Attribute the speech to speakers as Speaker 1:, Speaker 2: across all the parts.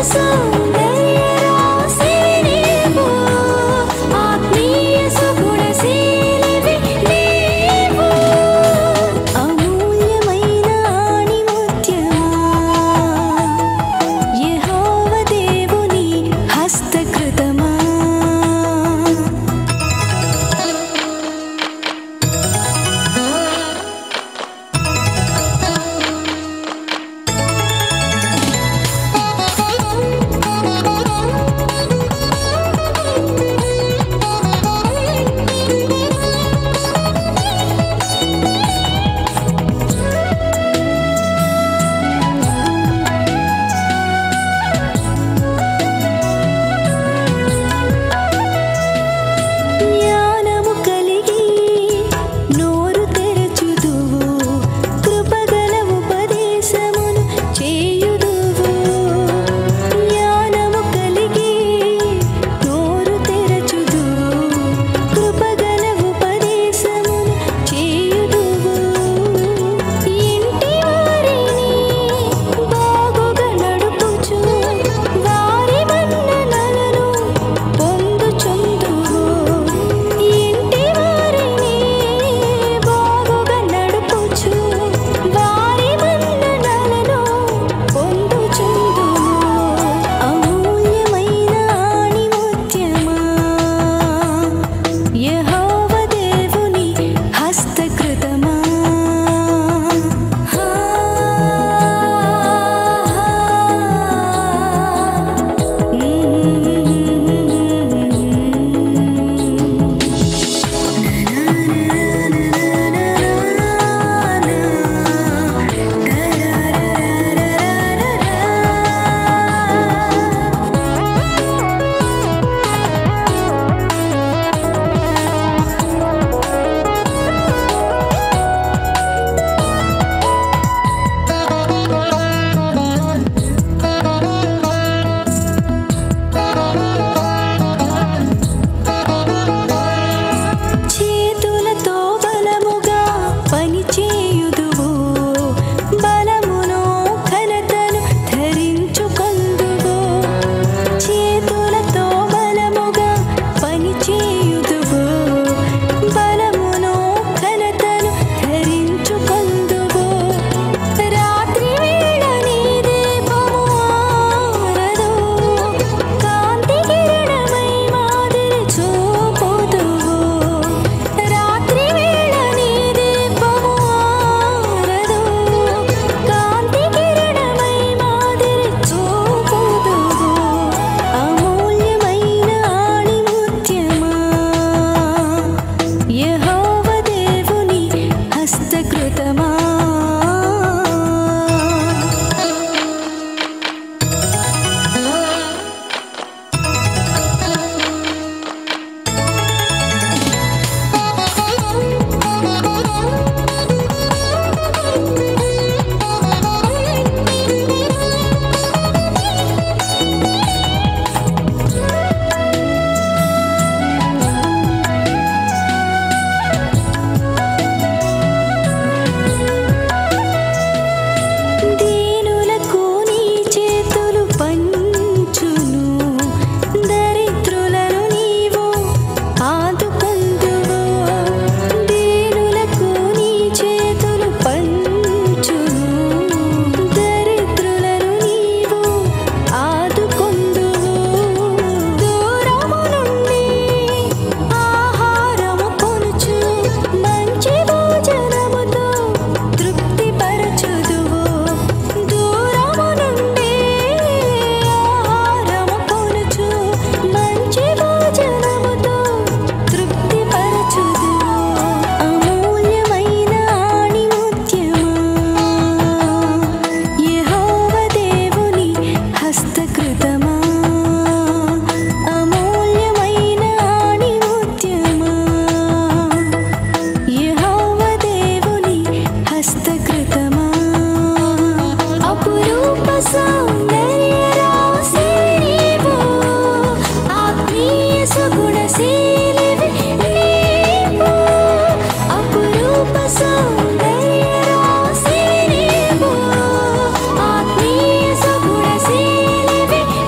Speaker 1: ఆత్మీయ సుగుణ శీలివి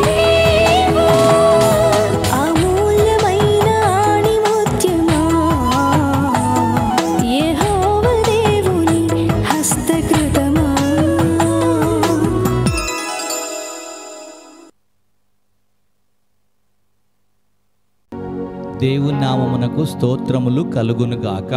Speaker 1: దేవుని నామమునకు స్తోత్రములు కలుగునుగాక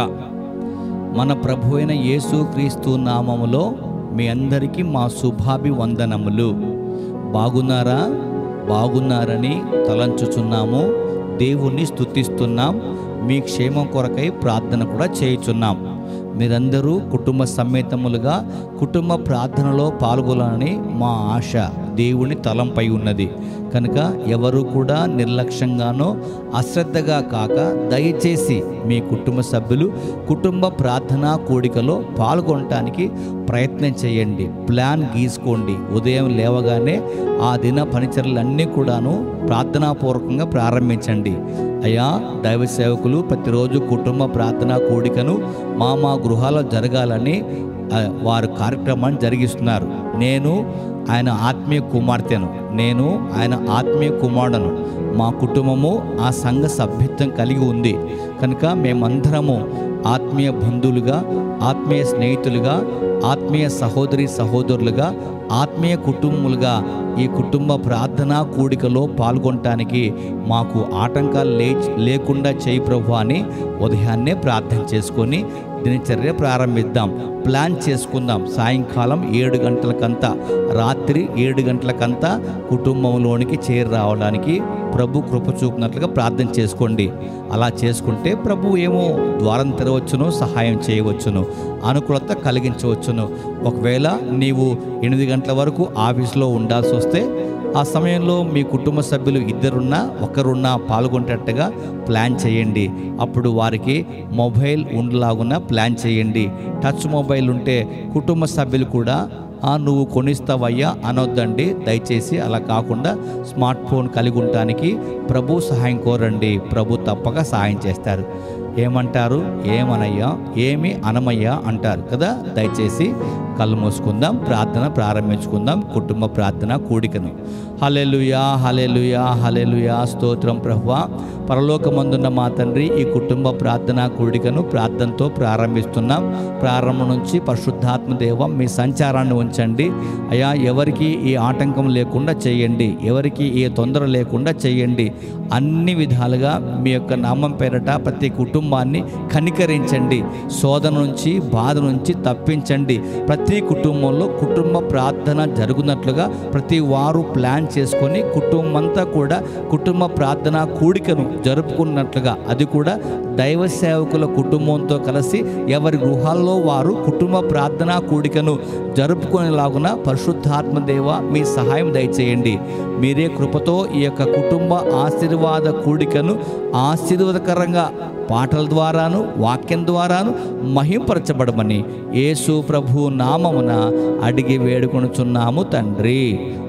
Speaker 1: మన ప్రభు అయిన యేసుక్రీస్తు నామములో మీ అందరికీ మా శుభాభివందనములు బాగున్నారా బాగున్నారని తలంచుచున్నాము దేవుణ్ణి స్తుతిస్తున్నాం మీ క్షేమం కొరకై ప్రార్థన కూడా చేయుచున్నాం మీరందరూ కుటుంబ సమేతములుగా కుటుంబ ప్రార్థనలో పాల్గొనాలని మా ఆశ దేవుని తలంపై ఉన్నది కనుక ఎవరు కూడా నిర్లక్ష్యంగానో అశ్రద్ధగా కాక దయచేసి మీ కుటుంబ సభ్యులు కుటుంబ ప్రార్థనా కూడికలో పాల్గొనటానికి ప్రయత్నం చేయండి ప్లాన్ గీసుకోండి ఉదయం లేవగానే ఆ దిన పనిచర్యలన్నీ కూడాను ప్రార్థనాపూర్వకంగా ప్రారంభించండి అయ్యా దైవ సేవకులు ప్రతిరోజు కుటుంబ ప్రార్థనా కూడికను మా మా గృహాల్లో జరగాలని ఆ, వారు కార్యక్రమాన్ని జరిగిస్తున్నారు నేను ఆయన ఆత్మీయ కుమార్తెను నేను ఆయన ఆత్మీయ కుమారుడను మా కుటుంబము ఆ సంఘ సభ్యత్వం కలిగి ఉంది కనుక మేమందరము ఆత్మీయ బంధువులుగా ఆత్మీయ స్నేహితులుగా ఆత్మీయ సహోదరి సహోదరులుగా ఆత్మీయ కుటుంబములుగా ఈ కుటుంబ ప్రార్థనా కూడికలో పాల్గొనటానికి మాకు ఆటంకాలు లే లేకుండా చేయి ప్రభు అని ఉదయాన్నే ప్రార్థన చేసుకొని దినచర్య ప్రారంభిద్దాం ప్లాన్ చేసుకుందాం సాయంకాలం ఏడు గంటలకంతా రాత్రి ఏడు గంటలకంతా కుటుంబంలోనికి చేరి రావడానికి ప్రభు కృప చూపినట్లుగా ప్రార్థన చేసుకోండి అలా చేసుకుంటే ప్రభు ఏమో ద్వారం తెరవచ్చును సహాయం చేయవచ్చును అనుకూలత కలిగించవచ్చును ఒకవేళ నీవు ఎనిమిది గంటల వరకు ఆఫీస్లో ఉండాల్సి వస్తే ఆ సమయంలో మీ కుటుంబ సభ్యులు ఇద్దరున్నా ఒకరున్నా పాల్గొనేటట్టుగా ప్లాన్ చేయండి అప్పుడు వారికి మొబైల్ ఉండలాగున ప్లాన్ చేయండి టచ్ మొబైల్ ఉంటే కుటుంబ సభ్యులు కూడా "ఆ, నువ్వు కొనిస్తావయ్యా అనొద్దండి దయచేసి అలా కాకుండా స్మార్ట్ ఫోన్ కలిగి ఉండటానికి ప్రభు సహాయం కోరండి ప్రభు తప్పక సహాయం చేస్తారు ఏమంటారు ఏమనయ్యా ఏమి అనమయ్యా అంటారు కదా దయచేసి కళ్ళు మూసుకుందాం ప్రార్థన ప్రారంభించుకుందాం కుటుంబ ప్రార్థన కూడికను హలెలుయా హలెలుయా హలెలుయా స్తోత్రం ప్రభువా పరలోకమందున్న మా తండ్రి ఈ కుటుంబ ప్రార్థన కూడికను ప్రార్థనతో ప్రారంభిస్తున్నాం ప్రారంభం నుంచి పరిశుద్ధాత్మ దేవం మీ సంచారాన్ని ఉంచండి అయా ఎవరికి ఈ ఆటంకం లేకుండా చేయండి ఎవరికి ఏ తొందర లేకుండా చేయండి అన్ని విధాలుగా మీ యొక్క నామం పేరట ప్రతి కుటుంబాన్ని కనికరించండి శోధన నుంచి బాధ నుంచి తప్పించండి ప్రతి కుటుంబంలో కుటుంబ ప్రార్థన జరుగునట్లుగా ప్రతి వారు ప్లాన్ చేసుకొని కుటుంబమంతా కూడా కుటుంబ ప్రార్థన కూడికను జరుపుకున్నట్లుగా అది కూడా దైవ సేవకుల కుటుంబంతో కలిసి ఎవరి గృహాల్లో వారు కుటుంబ ప్రార్థన కూడికను జరుపుకునేలాగున పరిశుద్ధాత్మ దేవ మీ సహాయం దయచేయండి మీరే కృపతో ఈ యొక్క కుటుంబ ఆశీర్వాద కూడికను ఆశీర్వాదకరంగా పాటల ద్వారాను వాక్యం ద్వారాను మహింపరచబడమని యేసు ప్రభు నామమున అడిగి వేడుకొనుచున్నాము తండ్రి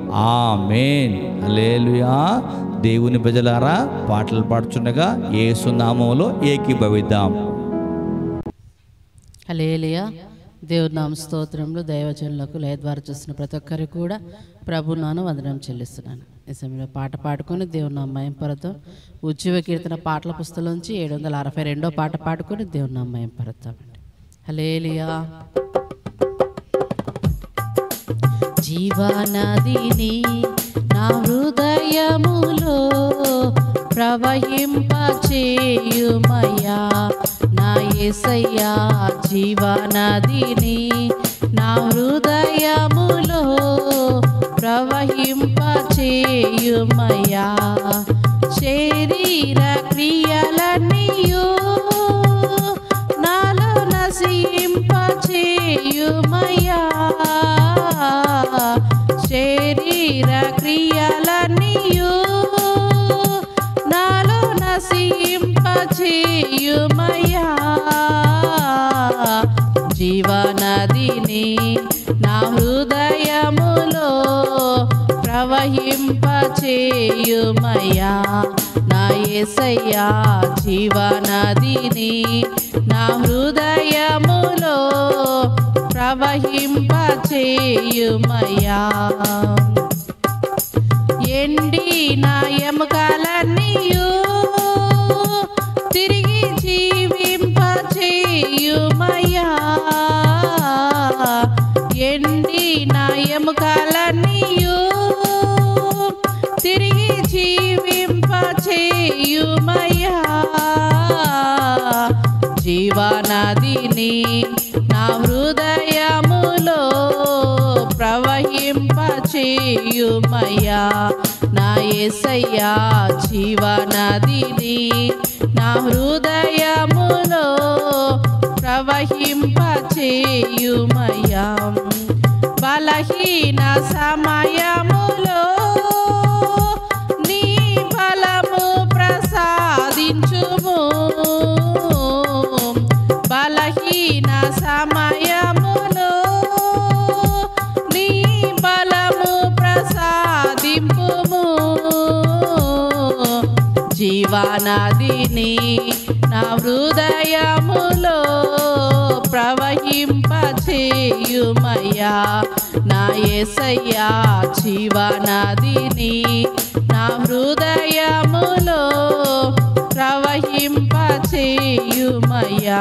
Speaker 1: ఆమేన్ హల్లెలూయా దేవుని ప్రజలారా పాటలు పాడుచుండగా యేసు నామములో ఏకీభవిద్దాం
Speaker 2: హలేలియా దేవుడి నామ స్తోత్రంలో దైవజనులకు లయ ద్వారా చూసిన ప్రతి ఒక్కరికి కూడా ప్రభు నాను వందనం చెల్లిస్తున్నాను ఈ సమయంలో పాట పాడుకొని దేవుని నామ మయంపరతాం ఉజ్జీవ కీర్తన పాటల పుస్తకం నుంచి ఏడు వందల అరవై రెండో పాట పాడుకొని దేవుని నామ మయంపరతామండి హలేలియా జీవనదిని నా హృదయములో ప్రవహింపచేయుమయ్యా నా యేసయ్యా జీవనదిని నా హృదయములో ప్రవహింపచేయుమయ్యా శరీర క్రియలన్నీయు నాలో నశింపచేయుమయ్యా శరీర క్రియలన్నీయు నాలో నశింపచేయుమయ్యా జీవనదిని నా హృదయములో ప్రవహింపచేయుమయ్యా నా యేసయ్యా జీవనదిని నా హృదయములో ప్రవహింపచేయుమయ్యా ఎండి నా ఎముకలన్నీయు తిరిగి జీవింపచేయుమయ్యా ఎండి నా ఎముకలన్నీయు తిరిగి జీవింపచేయుమయ్యా జీవనదిని నా హృదయములో ప్రవహింపచేయుమయ్యా నా యేసయ్యా జీవనదిని నా హృదయములో ప్రవహింపచేయుమయ్యా బలహీన సమయములో నీ బలము ప్రసాదించుము బలహీన సమయములో నీ బలము ప్రసాదింపుము జీవనదిని నా హృదయములో ప్రవహింపచేయుమయ్యా నా యేసయ్యా జీవనదిని నా హృదయములో ప్రవహింపచేయుమయ్యా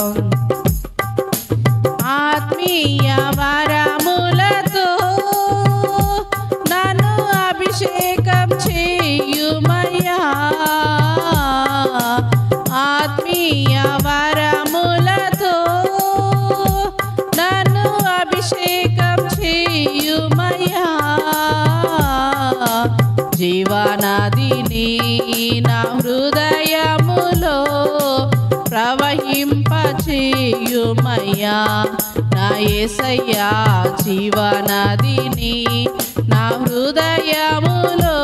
Speaker 2: ఆత్మీయ వరములతో నన్ను అభిషేకం చేయుమయ్యా ఆత్మీయ వరములతో నన్ను అభిషేకం చేయుమయ్యా జీవనదిని నా హృదయములో ప్రవహింపచేయుమయ్యా నా యేసయ్యా జీవనదిని నా హృదయములో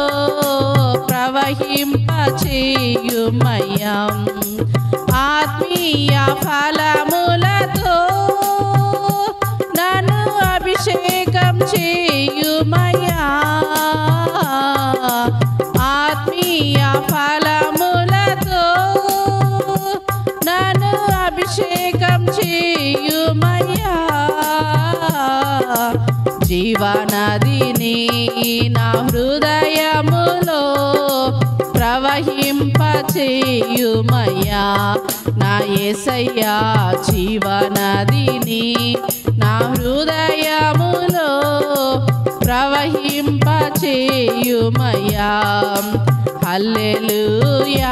Speaker 2: ప్రవహింపచేయుమయ్యా ఆత్మీయ ఫలములతో నన్ను అభిషేకం చేయుమయ్యా ఆత్మీయ ఫలములతో నన్ను అభిషేకం చేయుమయ్యా జీవనదిని నా హృదయములో ప్రవహింపచేయుమయ్యా నా యేసయ్యా జీవనదిని నా హృదయములో ప్రవహింపచేయుమయ్యా హల్లెలూయా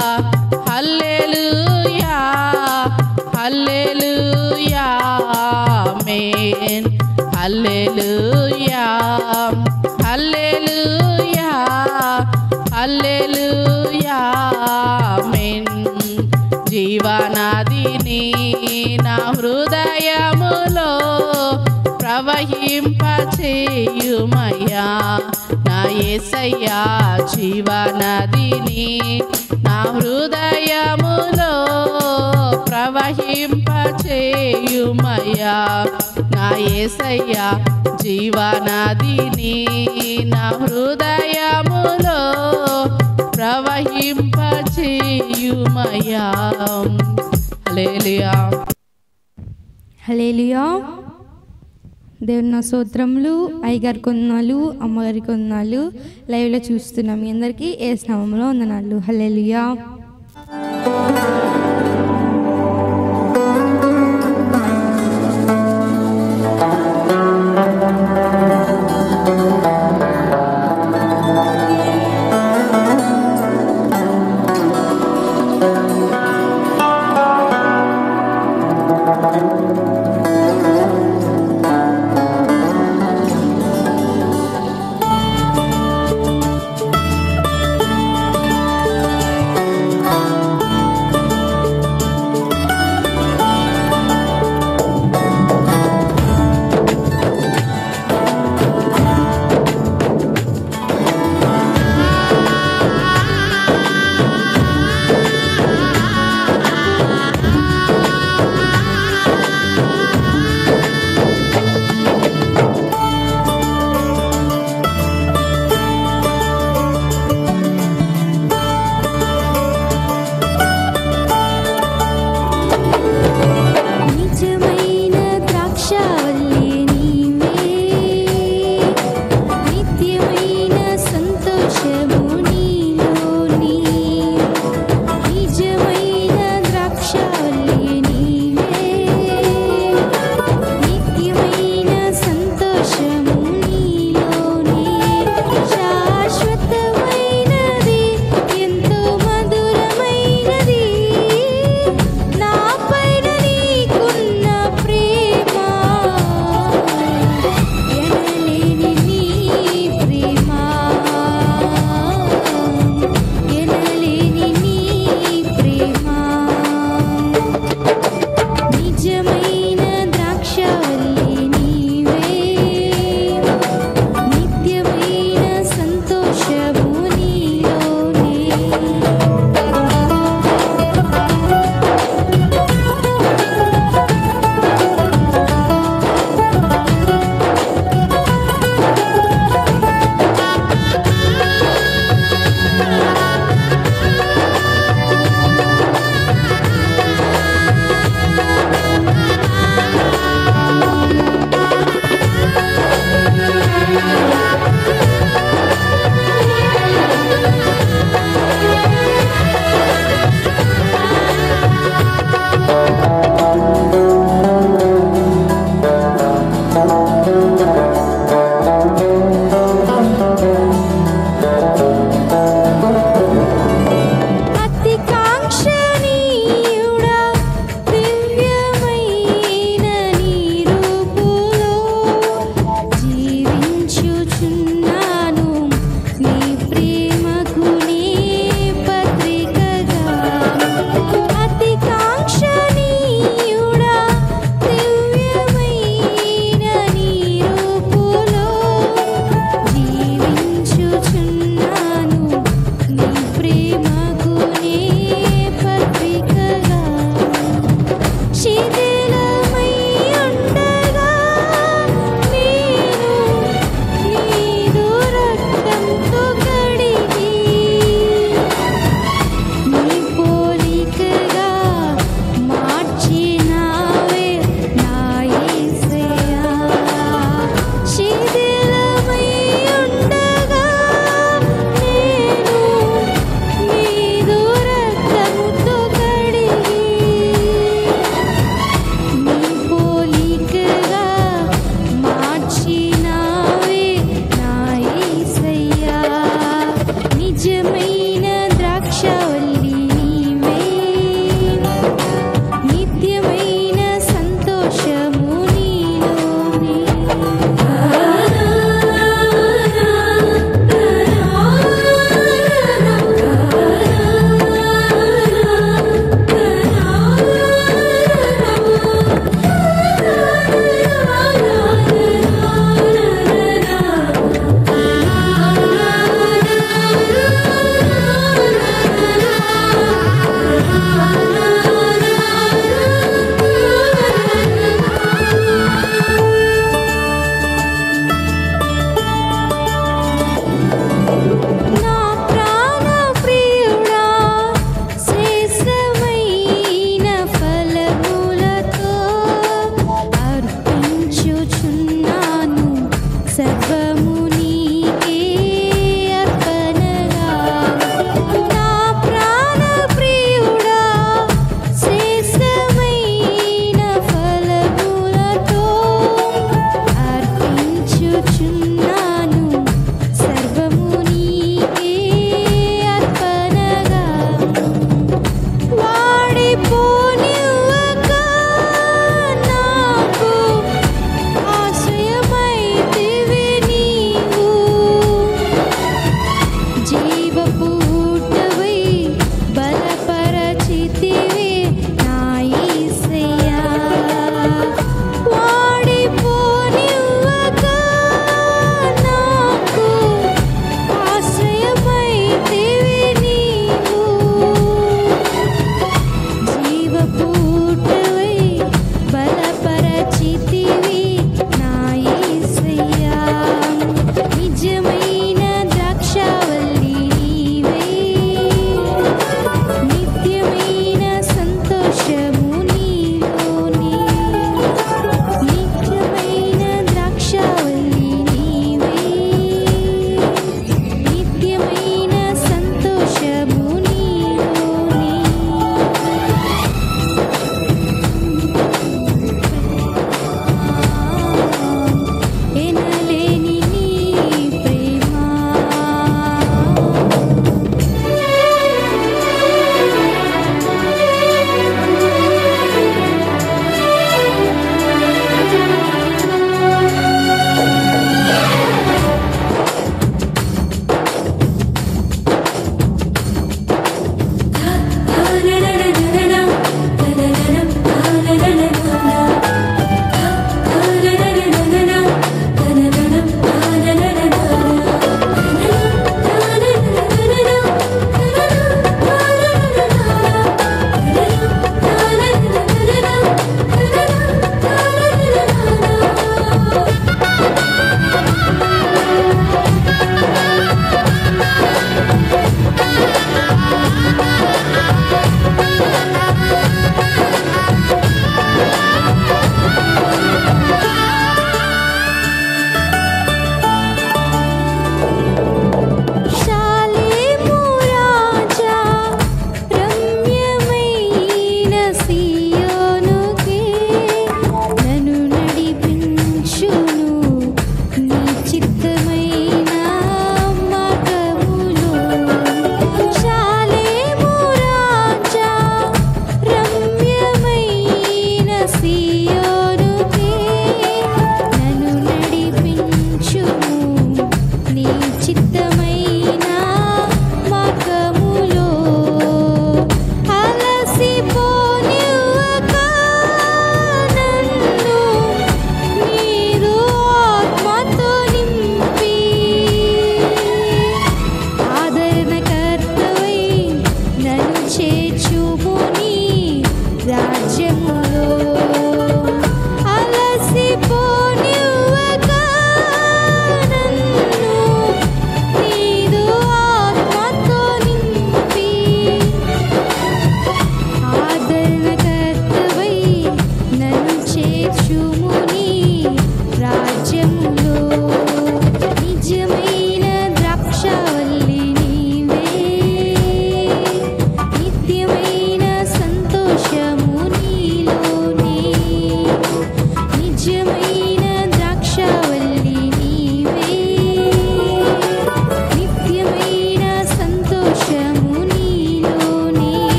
Speaker 2: హల్లెలూయా హల్లెలూయా ఆమేన్ హల్లెలూయా హల్లెలూయా హల్లెలూయా ఆమేన్ జీవనదిని నా హృదయములో ప్రవహింపచేయుమయ్యా నా యేసయ్యా జీవనదిని నా హృదయములో ప్రవహింపచేయుమయ్యా నా యేసయ్యా జీవనదిని నా హృదయములో ప్రవహింపచేయుమయ్యా హల్లెలూయా
Speaker 3: హలేలియా దేవుని నా స్తోత్రములు అయ్యగారి కొందనాలు అమ్మగారి కొందనాలు లైవ్లో చూస్తున్నాం మీ అందరికీ ఏ స్నామంలో వందనాలు హలేలియా
Speaker 4: హల్లెలూయా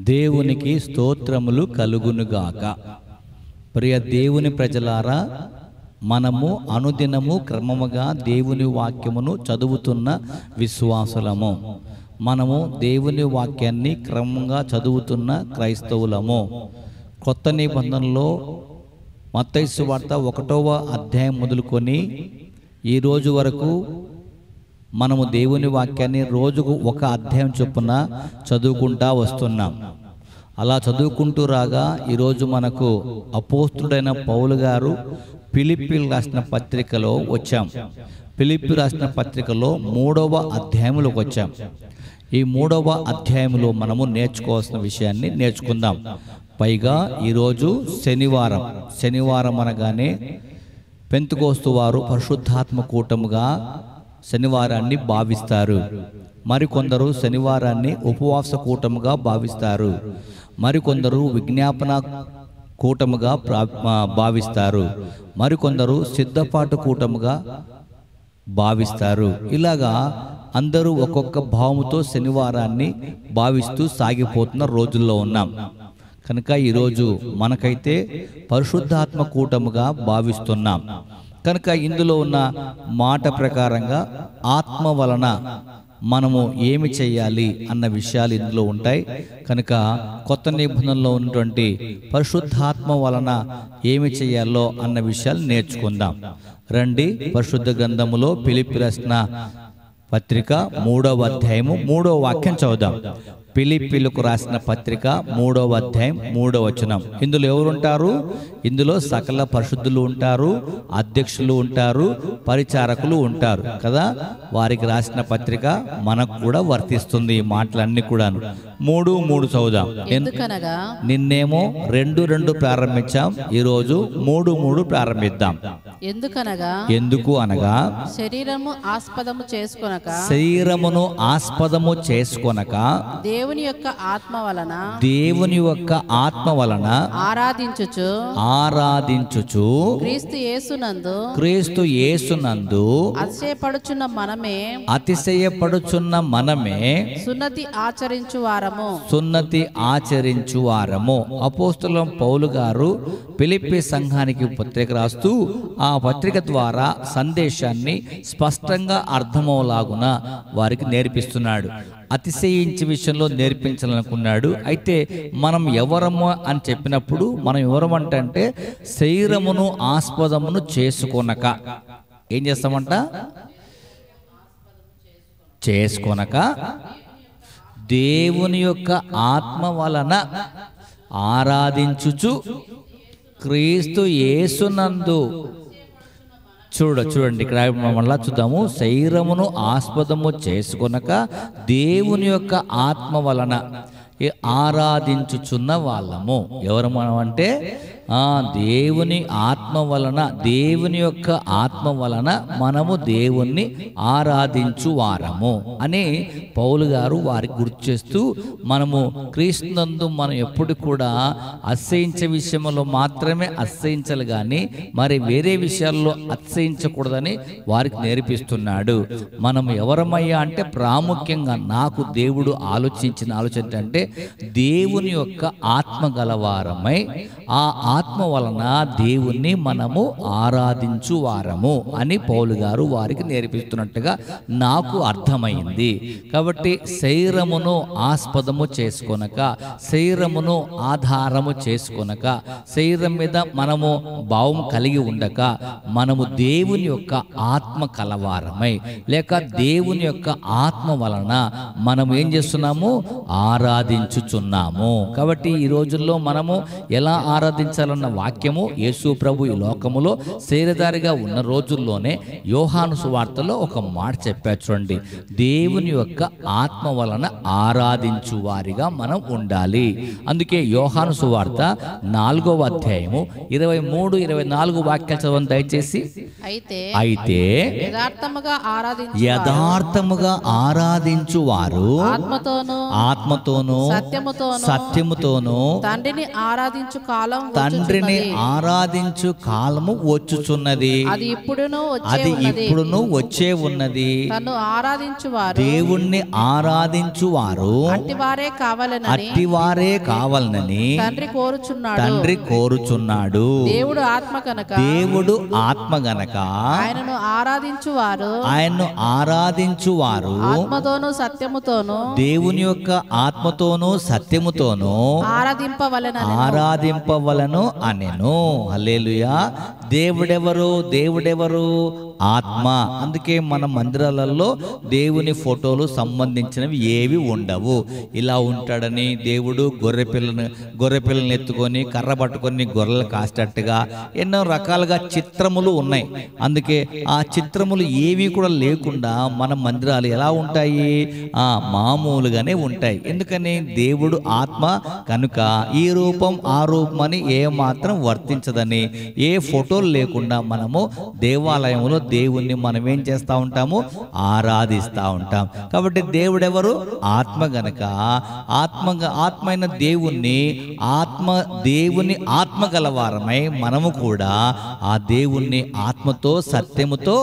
Speaker 1: దేవునికి స్తోత్రములు కలుగునుగాక ప్రియ దేవుని ప్రజలారా మనము అనుదినము క్రమముగా దేవుని వాక్యమును చదువుతున్న విశ్వాసులము మనము దేవుని వాక్యాన్ని క్రమంగా చదువుతున్న క్రైస్తవులము కొత్త నిబంధనలో మత్తైసు వార్త ఒకటవ అధ్యాయం మొదలుకొని ఈ రోజు వరకు మనము దేవుని వాక్యాన్ని రోజుకు ఒక అధ్యాయం చొప్పున చదువుకుంటా వస్తున్నాం అలా చదువుకుంటూ రాగా ఈరోజు మనకు అపోస్తుడైన పౌలు గారు పిలిపిల్ రాసిన పత్రికలో వచ్చాం పిలిపి రాసిన పత్రికలో మూడవ అధ్యాయంలోకి వచ్చాం ఈ మూడవ అధ్యాయంలో మనము నేర్చుకోవాల్సిన విషయాన్ని నేర్చుకుందాం పైగా ఈరోజు శనివారం శనివారం అనగానే పెంతుకోస్తు వారు పరిశుద్ధాత్మ కూటముగా శనివారాన్ని భావిస్తారు మరికొందరు శనివారాన్ని ఉపవాస కూటముగా భావిస్తారు మరికొందరు విజ్ఞాపన కూటముగా ప్రా- ఆ, భావిస్తారు మరికొందరు సిద్ధపాటు కూటముగా భావిస్తారు ఇలాగా అందరూ ఒక్కొక్క భావముతో శనివారాన్ని భావిస్తూ సాగిపోతున్న రోజుల్లో ఉన్నాం కనుక ఈరోజు మనకైతే పరిశుద్ధాత్మ కూటముగా భావిస్తున్నాం కనుక ఇందులో ఉన్న మాట ప్రకారంగా ఆత్మ వలన మనము ఏమి చేయాలి అన్న విషయాలు ఇందులో ఉంటాయి కనుక కొత్త నిబంధనలో ఉన్నటువంటి పరిశుద్ధాత్మ వలన ఏమి చేయాలో అన్న విషయాలు నేర్చుకుందాం రండి పరిశుద్ధ గ్రంథములో పిలిపి రాసిన పత్రిక మూడవ అధ్యాయము మూడవ వాక్యం చదువుదాం పిలిపిలకు రాసిన పత్రిక మూడవ అధ్యాయం మూడవ వచనం ఇందులో ఎవరు ఉంటారు ఇందులో సకల పరిశుద్ధులు ఉంటారు అధ్యక్షులు ఉంటారు పరిచారకులు ఉంటారు కదా వారికి రాసిన పత్రిక మనకు కూడా వర్తిస్తుంది ఈ మాటలన్నీ కూడాను మూడు మూడు చదువుదాం ఎన్-
Speaker 2: ఎందుకనగా
Speaker 1: నిన్నేమో రెండు రెండు ప్రారంభించాం ఈరోజు మూడు మూడు ప్రారంభిద్దాం
Speaker 2: ఎందుకనగా
Speaker 1: ఎందుకు అనగా
Speaker 2: శరీరము ఆస్పదము చేసుకొనక
Speaker 1: శరీరమును ఆస్పదము చేసుకొనక
Speaker 2: దేవుని యొక్క ఆత్మ వలన
Speaker 1: దేవుని యొక్క ఆత్మ వలన
Speaker 2: ఆరాధించుచు
Speaker 1: ఆరాధించుచు
Speaker 2: క్రీస్తు యేసునందు
Speaker 1: క్రీస్తు యేసునందు
Speaker 2: అతిశయపడుచున్న మనమే
Speaker 1: అతిశయపడుచున్న మనమే
Speaker 2: సున్నతి ఆచరించు వారము
Speaker 1: సున్నతి ఆచరించు వారము అపోస్తులం పౌలు గారు పిలిపి సంఘానికి పత్రిక రాస్తూ ఆ పత్రిక ద్వారా సందేశాన్ని స్పష్టంగా అర్థమవలాగున వారికి నేర్పిస్తున్నాడు అతిశయించే విషయంలో నేర్పించాలనుకున్నాడు అయితే మనం ఎవరము అని చెప్పినప్పుడు మనం ఎవరమంటే శరీరమును ఆస్పదమును చేసుకొనక ఏం చేస్తామంట చేసుకొనక దేవుని యొక్క ఆత్మ వలన ఆరాధించుచు క్రీస్తు యేసునందు చూడ చూడండి ఇక్కడ మళ్ళా చూద్దాము శరీరమును ఆస్పదము చేసుకొనక దేవుని యొక్క ఆత్మ వలన ఈ ఆరాధించుచున్న వాళ్ళము ఎవరు మనం అంటే ఆ దేవుని ఆత్మ వలన దేవుని యొక్క ఆత్మ వలన మనము దేవుణ్ణి ఆరాధించు వారము అని పౌలు గారు వారికి గుర్తు చేస్తూ మనము క్రీస్తునందు మనం ఎప్పుడు కూడా అసహించే విషయంలో మాత్రమే అసహించాలి కానీ మరి వేరే విషయాల్లో అతిశయించకూడదని వారికి నేర్పిస్తున్నాడు మనం ఎవరమయ్యా అంటే ప్రాముఖ్యంగా నాకు దేవుడు ఆలోచించిన ఆలోచన అంటే దేవుని యొక్క ఆత్మ గలవారమై ఆ ఆత్మ వలన దేవుణ్ణి మనము ఆరాధించు వారము అని పౌలు గారు వారికి నేర్పిస్తున్నట్టుగా నాకు అర్థమైంది కాబట్టి శరీరమును ఆస్పదము చేసుకొనక శరీరమును ఆధారము చేసుకొనక శరీరం మీద మనము భావం కలిగి ఉండక మనము దేవుని యొక్క ఆత్మ కలవారమై లేక దేవుని యొక్క ఆత్మ వలన మనం ఏం చేస్తున్నాము ఆరాధించుచున్నాము కాబట్టి ఈ రోజుల్లో మనము ఎలా ఆరాధించాలన్న వాక్యము యేసు ప్రభు ఈ లోకములో శరీరధారిగా ఉన్న రోజుల్లోనే యోహాను సువార్తలో ఒక మాట చెప్పారు చూడండి దేవుని యొక్క ఆత్మ వలన ఆరాధించు వారిగా మనం ఉండాలి అందుకే యోహాను సువార్త నాలుగవ అధ్యాయము ఇరవై మూడు ఇరవై నాలుగు వాక్యాలు చదవండి దయచేసి
Speaker 2: అయితే
Speaker 1: అయితే
Speaker 2: యథార్థముగా ఆరాధించు
Speaker 1: యథార్థముగా ఆరాధించు వారు
Speaker 2: ఆత్మతోను
Speaker 1: ఆత్మతోనూ
Speaker 2: సత్యముతోను
Speaker 1: సత్యముతోనూ
Speaker 2: తండ్రిని ఆరాధించు కాలం
Speaker 1: తండ్రిని తండ్రిని
Speaker 2: వచ్చుచున్నది.
Speaker 1: ఆరాధించు కాలము వచ్చుచున్నది
Speaker 2: అది ఇప్పుడును వచ్చే
Speaker 1: అది
Speaker 2: ఉన్నది
Speaker 1: ఇప్పుడును వచ్చే ఉన్నది
Speaker 2: తను ఆరాధించువారు
Speaker 1: దేవుణ్ణి ఆరాధించు వారు
Speaker 2: అట్టివారే కావాలనని
Speaker 1: అట్టివారే కావాలనని
Speaker 2: తండ్రి కోరుచున్నాడు
Speaker 1: తండ్రి కోరుచున్నాడు
Speaker 2: దేవుడు ఆత్మ కనుక
Speaker 1: దేవుడు ఆత్మ గనక
Speaker 2: ఆయనను ఆరాధించువారు
Speaker 1: ఆయన్ను ఆరాధించు వారు
Speaker 2: ఆత్మతోను సత్యముతోను
Speaker 1: దేవుని యొక్క ఆత్మతోనూ సత్యముతోనూ
Speaker 2: ఆరాధింపవలనని
Speaker 1: ఆరాధింపవలను అనెను హల్లెలూయా దేవుడెవరు దేవుడెవరు ఆత్మ అందుకే మన మందిరాలలో దేవుని ఫోటోలు సంబంధించినవి ఏవి ఉండవు ఇలా ఉంటాడని దేవుడు గొర్రె పిల్లని గొర్రె పిల్లని ఎత్తుకొని కర్ర పట్టుకొని గొర్రెలు కాసేటట్టుగా ఎన్నో రకాలుగా చిత్రములు ఉన్నాయి అందుకే ఆ చిత్రములు ఏవి కూడా లేకుండా మన మందిరాలు ఎలా ఉంటాయి ఆ మామూలుగానే ఉంటాయి ఎందుకని దేవుడు ఆత్మ కనుక ఈ రూపం ఆ రూపం అని ఏ మాత్రం వర్తించదని ఏ ఫోటోలు లేకుండా మనము దేవాలయంలో దేవుణ్ణి మనం ఏం చేస్తూ ఉంటాము ఆరాధిస్తూ ఉంటాం కాబట్టి దేవుడెవరు ఆత్మ గనక ఆత్మ ఆత్మ అయిన దేవుణ్ణి ఆత్మ దేవుని ఆత్మ గలవారమై మనము కూడా ఆ దేవుణ్ణి ఆత్మతో సత్యముతో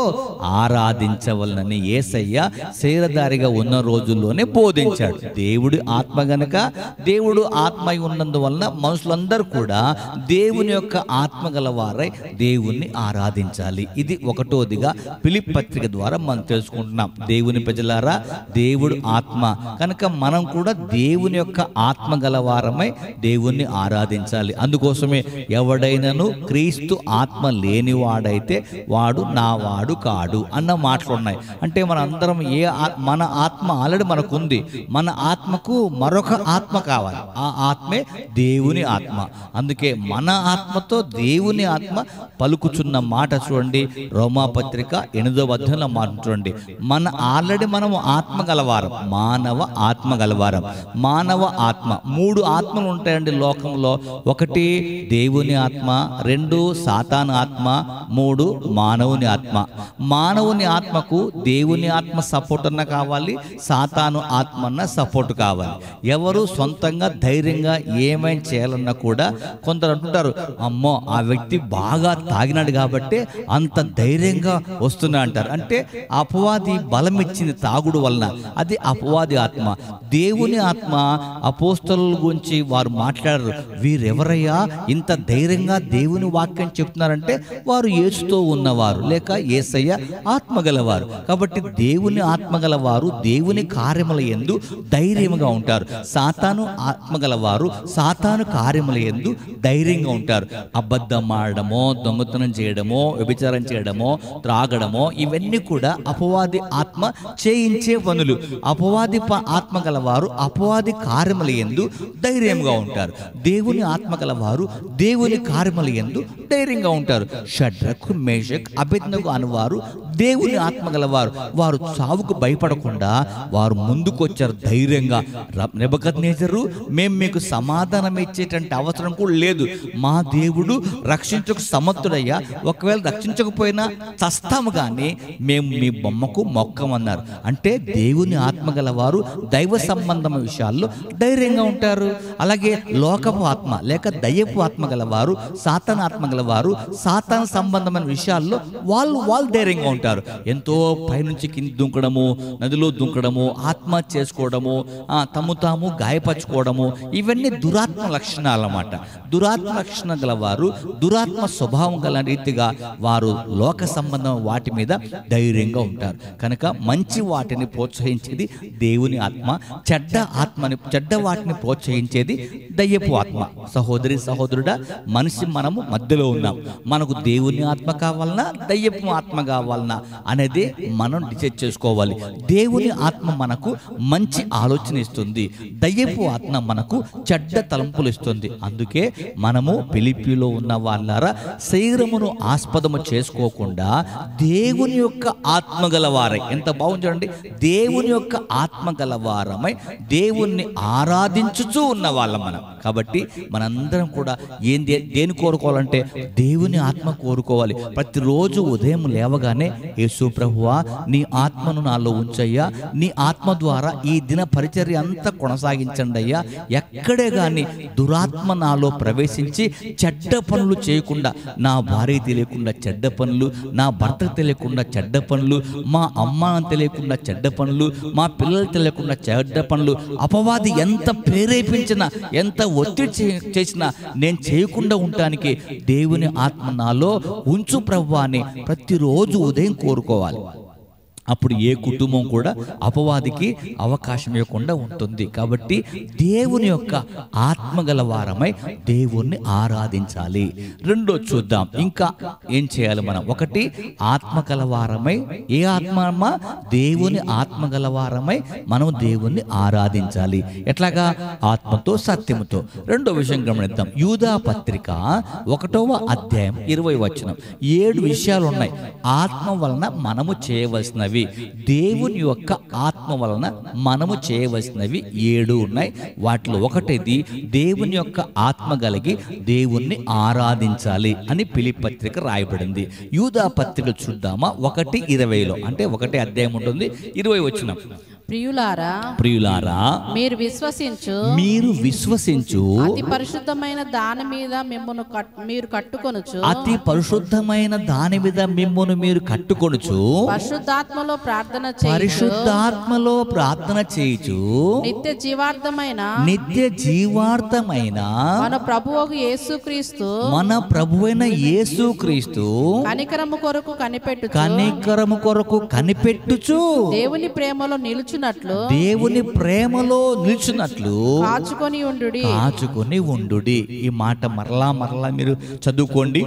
Speaker 1: ఆరాధించవలనని ఏసయ్య శరీరధారిగా ఉన్న రోజుల్లోనే బోధించాడు దేవుడి ఆత్మ గనక దేవుడు ఆత్మ అయి ఉన్నందువలన మనుషులందరూ కూడా దేవుని యొక్క ఆత్మ గలవారై దేవుణ్ణి ఆరాధించాలి ఇది ఒకటోదిగా పిలిప్ పత్రిక ద్వారా మనం తెలుసుకుంటున్నాం దేవుని ప్రజలారా దేవుడు ఆత్మ కనుక మనం కూడా దేవుని యొక్క ఆత్మ గలవారమై దేవుణ్ణి ఆరాధించాలి అందుకోసమే ఎవడైనను క్రీస్తు ఆత్మ లేనివాడైతే వాడు నా వాడు కాడు అన్న మాటలు ఉన్నాయి అంటే మన అందరం ఏ ఆ- మన ఆత్మ ఆల్రెడీ మనకు ఉంది మన ఆత్మకు మరొక ఆత్మ కావాలి ఆ ఆత్మే దేవుని ఆత్మ అందుకే మన ఆత్మతో దేవుని ఆత్మ పలుకుచున్న మాట చూడండి రోమాపత్రిక ఎనిమిదో అధ్యాయంలో మాట చూడండి మన ఆల్రెడీ మనము ఆత్మ గలవారం మానవ ఆత్మ గలవారం మానవ ఆత్మ మూడు ఆత్మలు ఉంటాయండి లోకంలో ఒకటి దేవుని ఆత్మ రెండు సాతాను ఆత్మ మూడు మానవుని ఆత్మ మానవుని ఆత్మకు దేవుని ఆత్మ సపోర్ట్ అన్న కావాలి సాతాను ఆత్మ అన్న సపోర్ట్ కావాలి ఎవరు సొంతంగా ధైర్యంగా ఏమైనా చేయాలన్నా కూడా కొందరు అంటుంటారు అమ్మో ఆ వ్యక్తి బాగా తాగినాడు కాబట్టి అంత ధైర్యంగా వస్తున్నా అంటారు అంటే అపవాది బలం ఇచ్చింది తాగుడు వలన అది అపవాది ఆత్మ దేవుని ఆత్మ అపోస్తల గురించి వారు మాట్లాడరు వీరెవరయ్యా ఇంత ధైర్యంగా దేవుని వాక్యం చెప్తున్నారంటే వారు యేసుతో ఉన్నవారు లేక ఏసయ్య ఆత్మ గలవారు కాబట్టి దేవుని ఆత్మ గలవారు దేవుని కార్యముల ఎందు ధైర్యముగా ఉంటారు సాతాను ఆత్మ గలవారు సాతాను కార్యముల ఎందు ధైర్యంగా ఉంటారు అబద్ధం ఆడడమో దొంగతనం చేయడమో వ్యభిచారం చేయడమో త్రాగడమో ఇవన్నీ కూడా అపవాది ఆత్మ చేయించే పనులు అపవాది ప- ఆత్మ గలవారు అపవాది కార్యముల ఎందు ధైర్యంగా ఉంటారు దేవుని ఆత్మ గలవారు దేవుని కార్యముల ఎందు ధైర్యంగా ఉంటారు షడ్రకు మేషక్ అభిజ్ఞకు అనువారు దేవుని ఆత్మ గలవారు వారు చావుకు భయపడకుండా వారు ముందుకు వచ్చారు ధైర్యంగా నెబకద్నేజరు మేము మీకు సమాధానం ఇచ్చేటువంటి అవసరం కూడా లేదు మా దేవుడు రక్షించకు సమర్థుడయ్యా ఒకవేళ రక్షించకపోయినా చస్తాము కానీ మేము మీ బొమ్మకు మొక్కమన్నారు అంటే దేవుని ఆత్మ గలవారు దైవ సంబంధం విషయాల్లో ధైర్యంగా ఉంటారు అలాగే లోకపు ఆత్మ లేక దయ్యపు ఆత్మ గలవారు సాతాన ఆత్మ గలవారు సాతాన సంబంధమైన విషయాల్లో వాళ్ళు వాళ్ళు ధైర్యంగా ఉంటారు ఎంతో పైనుంచి కింది దుంకడము నదిలో దుంకడము ఆత్మహత్య చేసుకోవడము ఆ, తము తాము గాయపరచుకోవడము ఇవన్నీ దురాత్మ లక్షణాలు అన్నమాట దురాత్మ లక్షణం గలవారు దురాత్మ స్వభావం గల రీతిగా వారు లోక సంబంధం వాటి మీద ధైర్యంగా ఉంటారు కనుక మంచి వాటిని ప్రోత్సహించేది దేవుని ఆత్మ చెడ్డ ఆత్మని చెడ్డ వాటిని ప్రోత్సహించేది దయ్యపు ఆత్మ సహోదరి సహోదరుడా మనిషి మనము మధ్యలో ఉన్నాం మనకు దేవుని ఆత్మ కావాలన్నా దయ్యపు ఆత్మ కావాలన్నా అనేది మనం డిసైడ్ చేసుకోవాలి దేవుని ఆత్మ మనకు మంచి ఆలోచన ఇస్తుంది దయ్యపు ఆత్మ మనకు చెడ్డ తలంపులు ఇస్తుంది అందుకే మనము పిలిపిలో ఉన్న వాళ్ళారా శరీరమును ఆస్పదము చేసుకోకుండా దేవుని యొక్క ఆత్మ గలవారై ఎంత బాగుంది చూడండి దేవుని యొక్క ఆత్మ గలవారమై దేవుణ్ణి ఆరాధించుచూ ఉన్న వాళ్ళం మనం కాబట్టి మనందరం కూడా ఏం దే- దేని కోరుకోవాలంటే దేవుని ఆత్మ కోరుకోవాలి ప్రతిరోజు ఉదయం లేవగానే యేసు ప్రభువా నీ ఆత్మను నాలో ఉంచయ్యా నీ ఆత్మ ద్వారా ఈ దిన పరిచర్య అంతా కొనసాగించండి అయ్యా ఎక్కడే గాని దురాత్మ నాలో ప్రవేశించి చెడ్డ పనులు చేయకుండా నా భార్య తెలియకుండా చెడ్డ పనులు నా భర్తకు తెలియకుండా చెడ్డ పనులు మా అమ్మ తెలియకుండా చెడ్డ పనులు మా పిల్లలు తెలియకుండా చెడ్డ పనులు అపవాది ఎంత ప్రేరేపించినా ఎంత ఒత్తిడి చే- చేసినా నేను చేయకుండా ఉండటానికి దేవుని ఆత్మ నాలో ఉంచు ప్రభు అని ప్రతిరోజు ఉదయం కోరుకోవాలి అప్పుడు ఏ కుటుంబం కూడా అపవాదికి అవకాశం ఇవ్వకుండా ఉంటుంది కాబట్టి దేవుని యొక్క ఆత్మగల వారమై దేవుణ్ణి ఆరాధించాలి రెండో చూద్దాం ఇంకా ఏం చేయాలి మనం ఒకటి ఆత్మగల వారమై ఏ ఆత్మ అమ్మా? దేవుని ఆత్మగల వారమై మనం దేవుణ్ణి ఆరాధించాలి ఎట్లాగా ఆత్మతో సత్యముతో రెండో విషయం గమనిద్దాం యూదా పత్రిక ఒకటవ అధ్యాయం ఇరవై వచనం ఏడు విషయాలు ఉన్నాయి ఆత్మ వలన మనము చేయవలసినవి దేవుని యొక్క ఆత్మ వలన మనము చేయవలసినవి ఏడు ఉన్నాయి వాటిలో ఒకటిది దేవుని యొక్క ఆత్మ కలిగి దేవుణ్ణి ఆరాధించాలి అని పిలి పత్రిక రాయబడింది యూదా పత్రిక చూద్దామా ఒకటి ఇరవైలో అంటే ఒకటి అధ్యాయం ఉంటుంది ఇరవై వచ్చిన
Speaker 2: ప్రియులారా
Speaker 1: ప్రియులారా
Speaker 2: మీరు విశ్వసించు
Speaker 1: మీరు విశ్వసించు
Speaker 2: అతి పరిశుద్ధమైన దాని మీద మిమ్మల్ని కట్- మీరు కట్టుకొనుచు
Speaker 1: అతి పరిశుద్ధమైన దాని మీద మిమ్మును మీరు కట్టుకొనుచు
Speaker 2: పరిశుద్ధాత్మలో ప్రార్థన చేయుచు
Speaker 1: పరిశుద్ధాత్మలో ప్రార్థన చేయుచు
Speaker 2: నిత్య జీవార్థమైన
Speaker 1: నిత్య జీవార్థమైన
Speaker 2: మన ప్రభువుకు యేసుక్రీస్తు
Speaker 1: మన ప్రభువైన యేసుక్రీస్తు
Speaker 2: కనికరము కొరకు కనిపెట్టుచు
Speaker 1: కనికరము కొరకు కనిపెట్టుచు
Speaker 2: దేవుని ప్రేమలో నిలుచున్నట్లు
Speaker 1: దేవుని ప్రేమలో నిల్చున్నట్లు
Speaker 2: కాచుకొని ఉండు
Speaker 1: కాచుకొని ఉండుడి ఈ మాట మరలా మరలా మీరు చదువుకోండి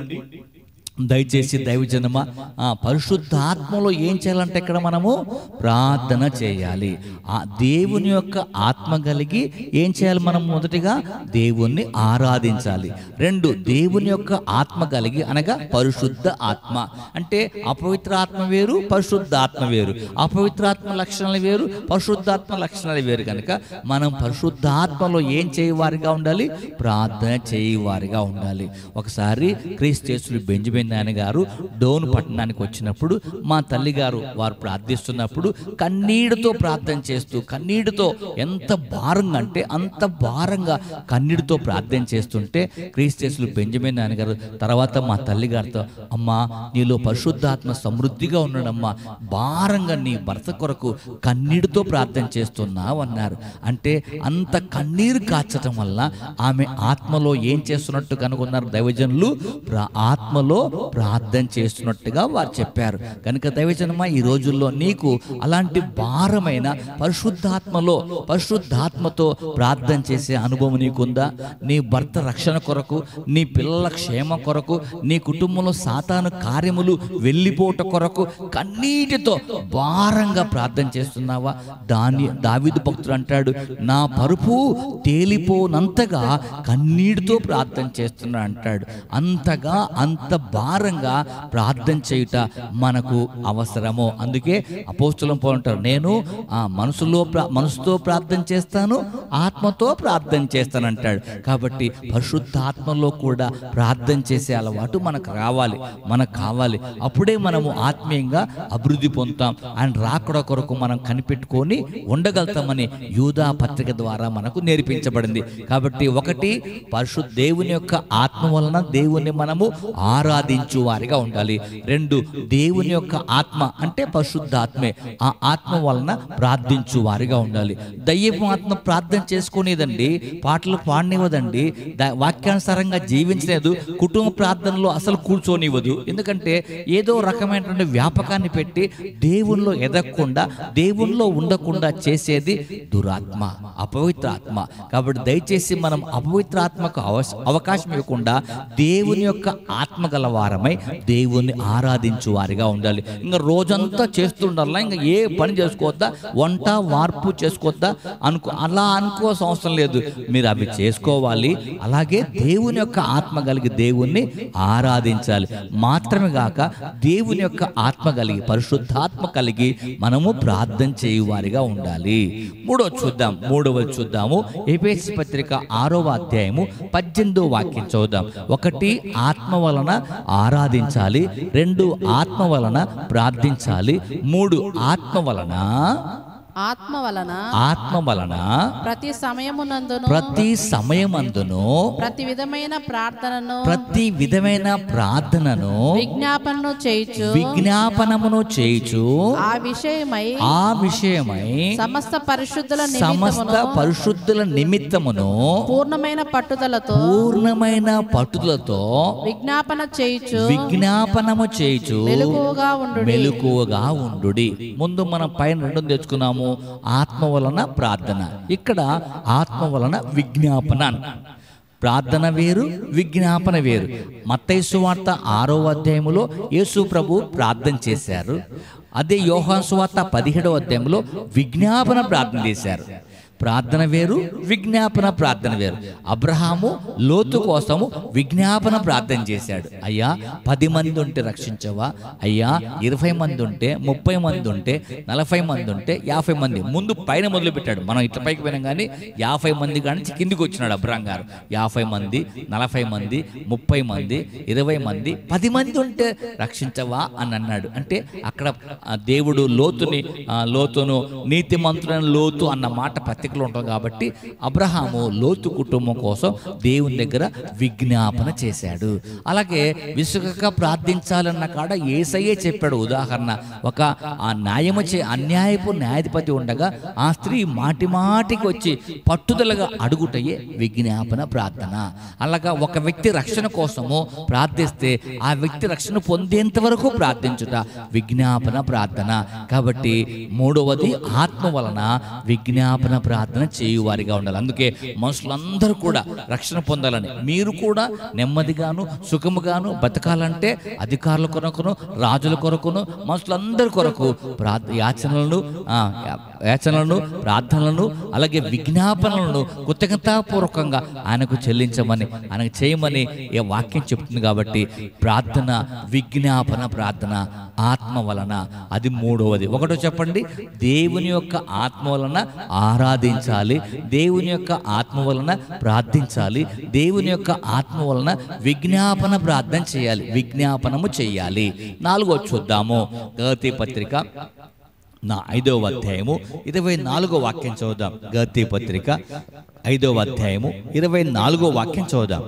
Speaker 1: దయచేసి దైవజనమా ఆ పరిశుద్ధాత్మలో ఏం చేయాలంటే ఇక్కడ మనము ప్రార్థన చేయాలి ఆ దేవుని యొక్క ఆత్మ కలిగి ఏం చేయాలి మనం మొదటిగా దేవుణ్ణి ఆరాధించాలి రెండు దేవుని యొక్క ఆత్మ కలిగి అనగా పరిశుద్ధ ఆత్మ అంటే అపవిత్ర ఆత్మ వేరు పరిశుద్ధ ఆత్మ వేరు అపవిత్రాత్మ లక్షణాలు వేరు పరిశుద్ధాత్మ లక్షణాలు వేరు కనుక మనం పరిశుద్ధాత్మలో ఏం చేయవారిగా ఉండాలి ప్రార్థన చేయవారిగా ఉండాలి ఒకసారి క్రీస్తేశ్వరుడు బెంజమిన్ నాయన గారు డోను పట్టణానికి వచ్చినప్పుడు మా తల్లిగారు వారు ప్రార్థిస్తున్నప్పుడు కన్నీటితో ప్రార్థన చేస్తూ కన్నీటితో ఎంత భారంగా అంటే అంత భారంగా కన్నీటితో ప్రార్థన చేస్తుంటే క్రీస్తేశ్వరుడు బెంజమిన్ నాయన గారు తర్వాత మా తల్లిగారితో అమ్మా నీలో పరిశుద్ధాత్మ సమృద్ధిగా ఉన్నాడమ్మా భారంగా నీ భర్త కొరకు కన్నీటితో ప్రార్థన చేస్తున్నావు అన్నారు అంటే అంత కన్నీరు కాచటం వల్ల ఆమె ఆత్మలో ఏం చేస్తున్నట్టు కనుగొన్నారు దైవజనులు ప్రా- ఆత్మలో ప్రార్థన చేస్తున్నట్టుగా వారు చెప్పారు కనుక దైవజనమా ఈ రోజుల్లో నీకు అలాంటి భారమైన పరిశుద్ధాత్మలో పరిశుద్ధాత్మతో ప్రార్థన చేసే అనుభవం నీకుందా నీ భర్త రక్షణ కొరకు నీ పిల్లల క్షేమ కొరకు నీ కుటుంబంలో సాతాను కార్యములు వెళ్ళిపోట కొరకు కన్నీటితో భారంగా ప్రార్థన చేస్తున్నావా దాని దావిదు భక్తుడు అంటాడు నా పరుపు తేలిపోనంతగా కన్నీటితో ప్రార్థన చేస్తున్నా అంటాడు అంతగా అంత భారంగా ప్రార్థన చేయుట మనకు అవసరము అందుకే అపోస్తులం పోలంటారు నేను ఆ మనసులో ప్రా- మనసుతో ప్రార్థన చేస్తాను ఆత్మతో ప్రార్థన చేస్తాను అంటాడు కాబట్టి పరిశుద్ధాత్మలో కూడా ప్రార్థన చేసే అలవాటు మనకు రావాలి మనకు కావాలి అప్పుడే మనము ఆత్మీయంగా అభివృద్ధి పొందుతాం ఆయన రాకడ కొరకు మనం కనిపెట్టుకొని ఉండగలుగుతామని యూదా పత్రిక ద్వారా మనకు నేర్పించబడింది కాబట్టి ఒకటి పరిశుద్ధ దేవుని యొక్క ఆత్మ వలన దేవుని మనము ఆరాధించు వారిగా ఉండాలి రెండు దేవుని యొక్క ఆత్మ అంటే పరిశుద్ధాత్మే ఆ ఆత్మ వలన ప్రార్థించు వారిగా ఉండాలి దయ్యపు ఆత్మ ప్రార్థన చేసుకునేదండి పాటలు పాడనివ్వదండి దా- వాక్యానుసారంగా జీవించలేదు కుటుంబ ప్రార్థనలో అసలు కూర్చోనివ్వదు ఎందుకంటే ఏదో రకమైనటువంటి వ్యాపకాన్ని పెట్టి దేవునిలో ఎదగకుండా దేవునిలో ఉండకుండా చేసేది దురాత్మ అపవిత్ర ఆత్మ కాబట్టి దయచేసి మనం అపవిత్ర ఆత్మకు అవశ- అవకాశం ఇవ్వకుండా దేవుని యొక్క ఆత్మ గల వారు వారమై దేవుణ్ణి ఆరాధించు వారిగా ఉండాలి ఇంకా రోజంతా చేస్తుండాలా ఇంకా ఏ పని చేసుకోవద్దా వంట వార్పు చేసుకోవద్దా అనుకో అలా అనుకోవాల్సిన అవసరం లేదు మీరు అవి చేసుకోవాలి అలాగే దేవుని యొక్క ఆత్మ కలిగి దేవుణ్ణి ఆరాధించాలి మాత్రమే కాక దేవుని యొక్క ఆత్మ కలిగి పరిశుద్ధాత్మ కలిగి మనము ప్రార్థన చేయువారిగా ఉండాలి మూడో చూద్దాం మూడవ చూద్దాము ఏపీఎస్ పత్రిక ఆరవ అధ్యాయము పద్దెనిమిదో వాక్యం చూద్దాం ఒకటి ఆత్మ వలన ఆరాధించాలి రెండు ఆత్మ వలన ప్రార్థించాలి మూడు ఆత్మ వలన
Speaker 2: ఆత్మ వలన
Speaker 1: ఆత్మ వలన
Speaker 2: ప్రతి సమయమునందును
Speaker 1: ప్రతి సమయమందును
Speaker 2: ప్రతి విధమైన ప్రార్థనను
Speaker 1: ప్రతి విధమైన ప్రార్థనను
Speaker 2: విజ్ఞాపనను చేయుచు
Speaker 1: విజ్ఞాపనమును చేయుచు
Speaker 2: ఆ విషయమై
Speaker 1: ఆ విషయమై
Speaker 2: సమస్త పరిశుద్ధుల
Speaker 1: సమస్త
Speaker 2: నిమిత్తమును
Speaker 1: పరిశుద్ధుల నిమిత్తమును
Speaker 2: పూర్ణమైన పట్టుదలతో
Speaker 1: పూర్ణమైన పట్టుదలతో
Speaker 2: విజ్ఞాపన చేయుచు
Speaker 1: విజ్ఞాపనము చేయుచు
Speaker 2: మెలకువగా ఉండుడి.
Speaker 1: మెలకువగా ఉండుడి ముందు మనం పైన రెండు తెచ్చుకున్నాము ఆత్మ వలన ప్రార్థన ఇక్కడ ఆత్మ వలన విజ్ఞాపన ప్రార్థన వేరు విజ్ఞాపన వేరు మత్తయి వార్త ఆరో అధ్యాయములో యేసు ప్రభు ప్రార్థన చేశారు అదే యోహాన్ సువార్త పదిహేడవ అధ్యాయంలో విజ్ఞాపన ప్రార్థన చేశారు ప్రార్థన వేరు విజ్ఞాపన ప్రార్థన వేరు అబ్రహాము లోతు కోసము విజ్ఞాపన ప్రార్థన చేశాడు అయ్యా పది మంది ఉంటే రక్షించవా అయ్యా ఇరవై మంది ఉంటే ముప్పై మంది ఉంటే నలభై మంది ఉంటే యాభై మంది ముందు పైన మొదలు పెట్టాడు మనం ఇట్ల పైకి పోయినాం కానీ యాభై మంది కానీ కిందికి వచ్చినాడు అబ్రహం గారు యాభై మంది నలభై మంది ముప్పై మంది ఇరవై మంది పది మంది ఉంటే రక్షించవా అని అన్నాడు అంటే అక్కడ ఆ దేవుడు లోతుని ఆ లోతును నీతిమంతుడైన లోతు అన్న మాట పత్రికలో ఉంటుంది కాబట్టి అబ్రహాము లోతు కుటుంబం కోసం దేవుని దగ్గర విజ్ఞాపన చేశాడు అలాగే విసుగక ప్రార్థించాలన్న కాడ ఏసయ్యే చెప్పాడు ఉదాహరణ ఒక ఆ న్యాయము చే అన్యాయపు న్యాయాధిపతి ఉండగా ఆ స్త్రీ మాటి మాటికి వచ్చి పట్టుదలగా అడుగుటయే విజ్ఞాపన ప్రార్థన అలాగా ఒక వ్యక్తి రక్షణ కోసము ప్రార్థిస్తే ఆ వ్యక్తి రక్షణ పొందేంత వరకు ప్రార్థించుట విజ్ఞాపన ప్రార్థన కాబట్టి మూడవది ఆత్మ వలన విజ్ఞాపన ప్రార్థన చేయువారిగా ఉండాలి అందుకే మనుషులందరూ కూడా రక్షణ పొందాలని మీరు కూడా నెమ్మదిగాను సుఖముగాను బతకాలంటే అధికారుల కొరకును రాజుల కొరకును మనుషులందరి కొరకు ప్రార్థ యాచనలను ఆ, యా- యాచనలను ప్రార్థనలను అలాగే విజ్ఞాపనలను కృతజ్ఞతాపూర్వకంగా ఆయనకు చెల్లించమని ఆయనకు చేయమని ఈ వాక్యం చెప్తుంది కాబట్టి ప్రార్థన విజ్ఞాపన ప్రార్థన ఆత్మ వలన అది మూడవది ఒకటో చెప్పండి దేవుని యొక్క ఆత్మ వలన ఆరాధించాలి దేవుని యొక్క ఆత్మ వలన ప్రార్థించాలి దేవుని యొక్క ఆత్మ వలన విజ్ఞాపన ప్రార్థన చేయాలి విజ్ఞాపనము చేయాలి నాలుగో చూద్దాము గతి పత్రిక నా ఐదవ అధ్యాయము ఇరవై నాలుగో వాక్యం చదువుదాం గతి పత్రిక ఐదవ అధ్యాయము ఇరవై నాలుగో వాక్యం చదువుదాం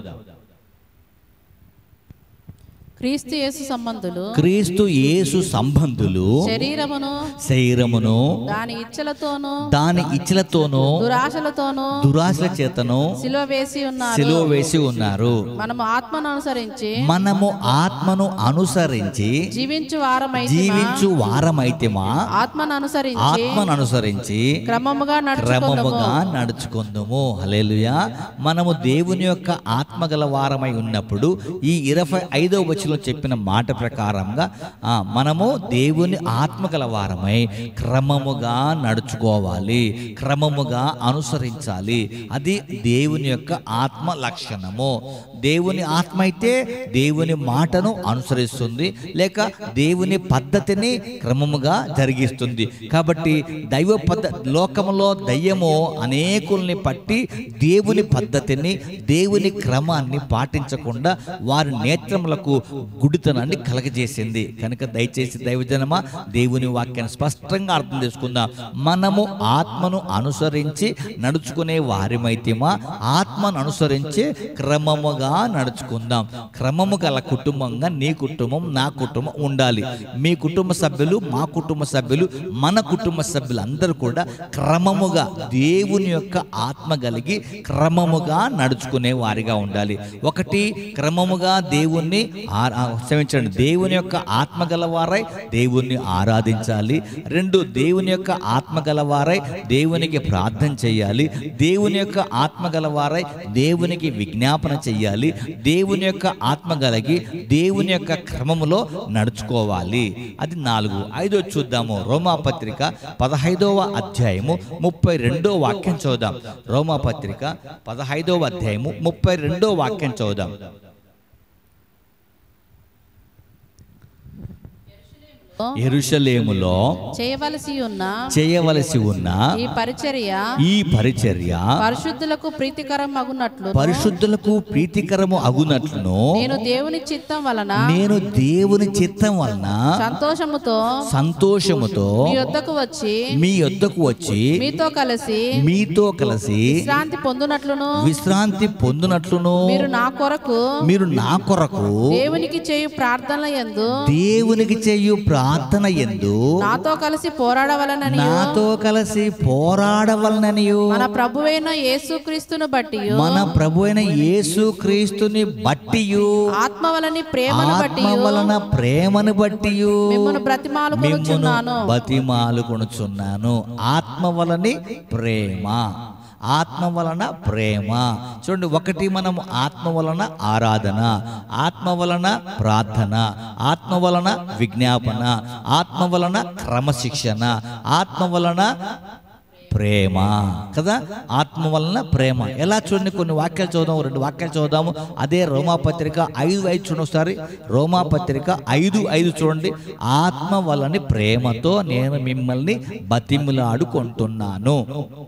Speaker 2: క్రీస్తు యేసు సంబంధులు
Speaker 1: క్రీస్తు యేసు సంబంధులు
Speaker 2: శరీరమును
Speaker 1: శరీరమును
Speaker 2: దాని ఇచ్చలతోనూ
Speaker 1: దాని ఇచ్చలతోనూ
Speaker 2: దురాశలతోనూ
Speaker 1: దురాశల చేతను
Speaker 2: సిలువ వేసి ఉన్నారు
Speaker 1: సిలువ వేసి ఉన్నారు
Speaker 2: మనము ఆత్మను అనుసరించి
Speaker 1: మనము ఆత్మను అనుసరించి
Speaker 2: జీవించు వారమైతే
Speaker 1: జీవించు వారమైతేమా
Speaker 2: ఆత్మను అనుసరించి
Speaker 1: ఆత్మను అనుసరించి
Speaker 2: క్రమముగా నడుచుకుందాము
Speaker 1: క్రమముగా నడుచుకుందుము హల్లెలూయా మనము దేవుని యొక్క ఆత్మ గల వారమై ఉన్నప్పుడు ఈ ఇరవై ఐదో వచనంలో చెప్పిన మాట ప్రకారంగా ఆ, మనము దేవుని ఆత్మ గల వారమై క్రమముగా నడుచుకోవాలి క్రమముగా అనుసరించాలి అది దేవుని యొక్క ఆత్మ లక్షణము దేవుని ఆత్మ అయితే దేవుని మాటను అనుసరిస్తుంది లేక దేవుని పద్ధతిని క్రమముగా జరిగిస్తుంది కాబట్టి దైవ పద్ధ లోకములో దయ్యము అనేకుల్ని పట్టి దేవుని పద్ధతిని దేవుని క్రమాన్ని పాటించకుండా వారి నేత్రములకు గుడితనాన్ని కలగజేసింది కనుక దయచేసి దైవజనమా దేవుని వాక్యాన్ని స్పష్టంగా అర్థం చేసుకుందాం మనము ఆత్మను అనుసరించి నడుచుకునే వారిమైతేమా ఆత్మను అనుసరించి క్రమముగా నడుచుకుందాం క్రమము గల కుటుంబంగా నీ కుటుంబం నా కుటుంబం ఉండాలి మీ కుటుంబ సభ్యులు మా కుటుంబ సభ్యులు మన కుటుంబ సభ్యులు అందరూ కూడా క్రమముగా దేవుని యొక్క ఆత్మ కలిగి క్రమముగా నడుచుకునే వారిగా ఉండాలి ఒకటి క్రమముగా దేవుణ్ణి ఆ- ఆ- క్షమించండి దేవుని యొక్క ఆత్మ గలవారై దేవుణ్ణి ఆరాధించాలి రెండు దేవుని యొక్క ఆత్మ గలవారై దేవునికి ప్రార్థన చేయాలి దేవుని యొక్క ఆత్మ గలవారై దేవునికి విజ్ఞాపన చెయ్యాలి ఉండాలి దేవుని యొక్క ఆత్మ కలిగి దేవుని యొక్క క్రమములో నడుచుకోవాలి అది నాలుగు ఐదో చూద్దాము రోమాపత్రిక పదహైదవ అధ్యాయము ముప్పై రెండో వాక్యం చూద్దాం రోమాపత్రిక పదహైదవ అధ్యాయము ముప్పై రెండో వాక్యం చూద్దాం ఎరుషలేములో
Speaker 2: చేయవలసి ఉన్న
Speaker 1: చేయవలసి ఉన్న
Speaker 2: ఈ పరిచర్య
Speaker 1: ఈ పరిచర్య
Speaker 2: పరిశుద్ధులకు ప్రీతికరం అగునట్లు
Speaker 1: పరిశుద్ధులకు ప్రీతికరము అగునట్లును
Speaker 2: నేను దేవుని చిత్తం వలన
Speaker 1: నేను దేవుని చిత్తం వలన
Speaker 2: సంతోషముతో
Speaker 1: సంతోషముతో
Speaker 2: మీ యొద్దకు వచ్చి
Speaker 1: మీ యొద్దకు వచ్చి
Speaker 2: మీతో కలిసి
Speaker 1: మీతో కలిసి
Speaker 2: విశ్రాంతి పొందునట్లును
Speaker 1: విశ్రాంతి పొందునట్లును
Speaker 2: మీరు నా కొరకు
Speaker 1: మీరు నా కొరకు
Speaker 2: దేవునికి చేయు ప్రార్థనల యందు
Speaker 1: దేవునికి చేయు ప్రార్థన ఎందు
Speaker 2: నాతో కలిసి పోరాడవలనని
Speaker 1: నాతో కలిసి పోరాడవలననియు
Speaker 2: మన ప్రభువైన యేసుక్రీస్తును బట్టి
Speaker 1: మన ప్రభు అయిన యేసు క్రీస్తుని బట్టియు
Speaker 2: ఆత్మ వలని ప్రేమను బట్టి
Speaker 1: ఆత్మ వలన ప్రేమను బట్టియు
Speaker 2: మిమ్మల్ని బ్రతిమాలు
Speaker 1: మిమ్మును
Speaker 2: కొనుచున్నాను
Speaker 1: బతిమాలు కొనుచున్నాను ఆత్మ వలని ప్రేమ ఆత్మ వలన ప్రేమ చూడండి ఒకటి మనం ఆత్మ వలన ఆరాధన ఆత్మ వలన ప్రార్థన ఆత్మ వలన విజ్ఞాపన ఆత్మ వలన క్రమశిక్షణ ఆత్మ వలన ప్రేమ కదా ఆత్మ వలన ప్రేమ ఎలా చూడండి కొన్ని వాక్యాలు చదువుదాము రెండు వాక్యాలు చదువుదాము అదే రోమాపత్రిక ఐదు ఐదు చూడండి ఒకసారి రోమాపత్రిక ఐదు ఐదు చూడండి ఆత్మ వలని ప్రేమతో నేను మిమ్మల్ని బతిములాడుకుంటున్నాను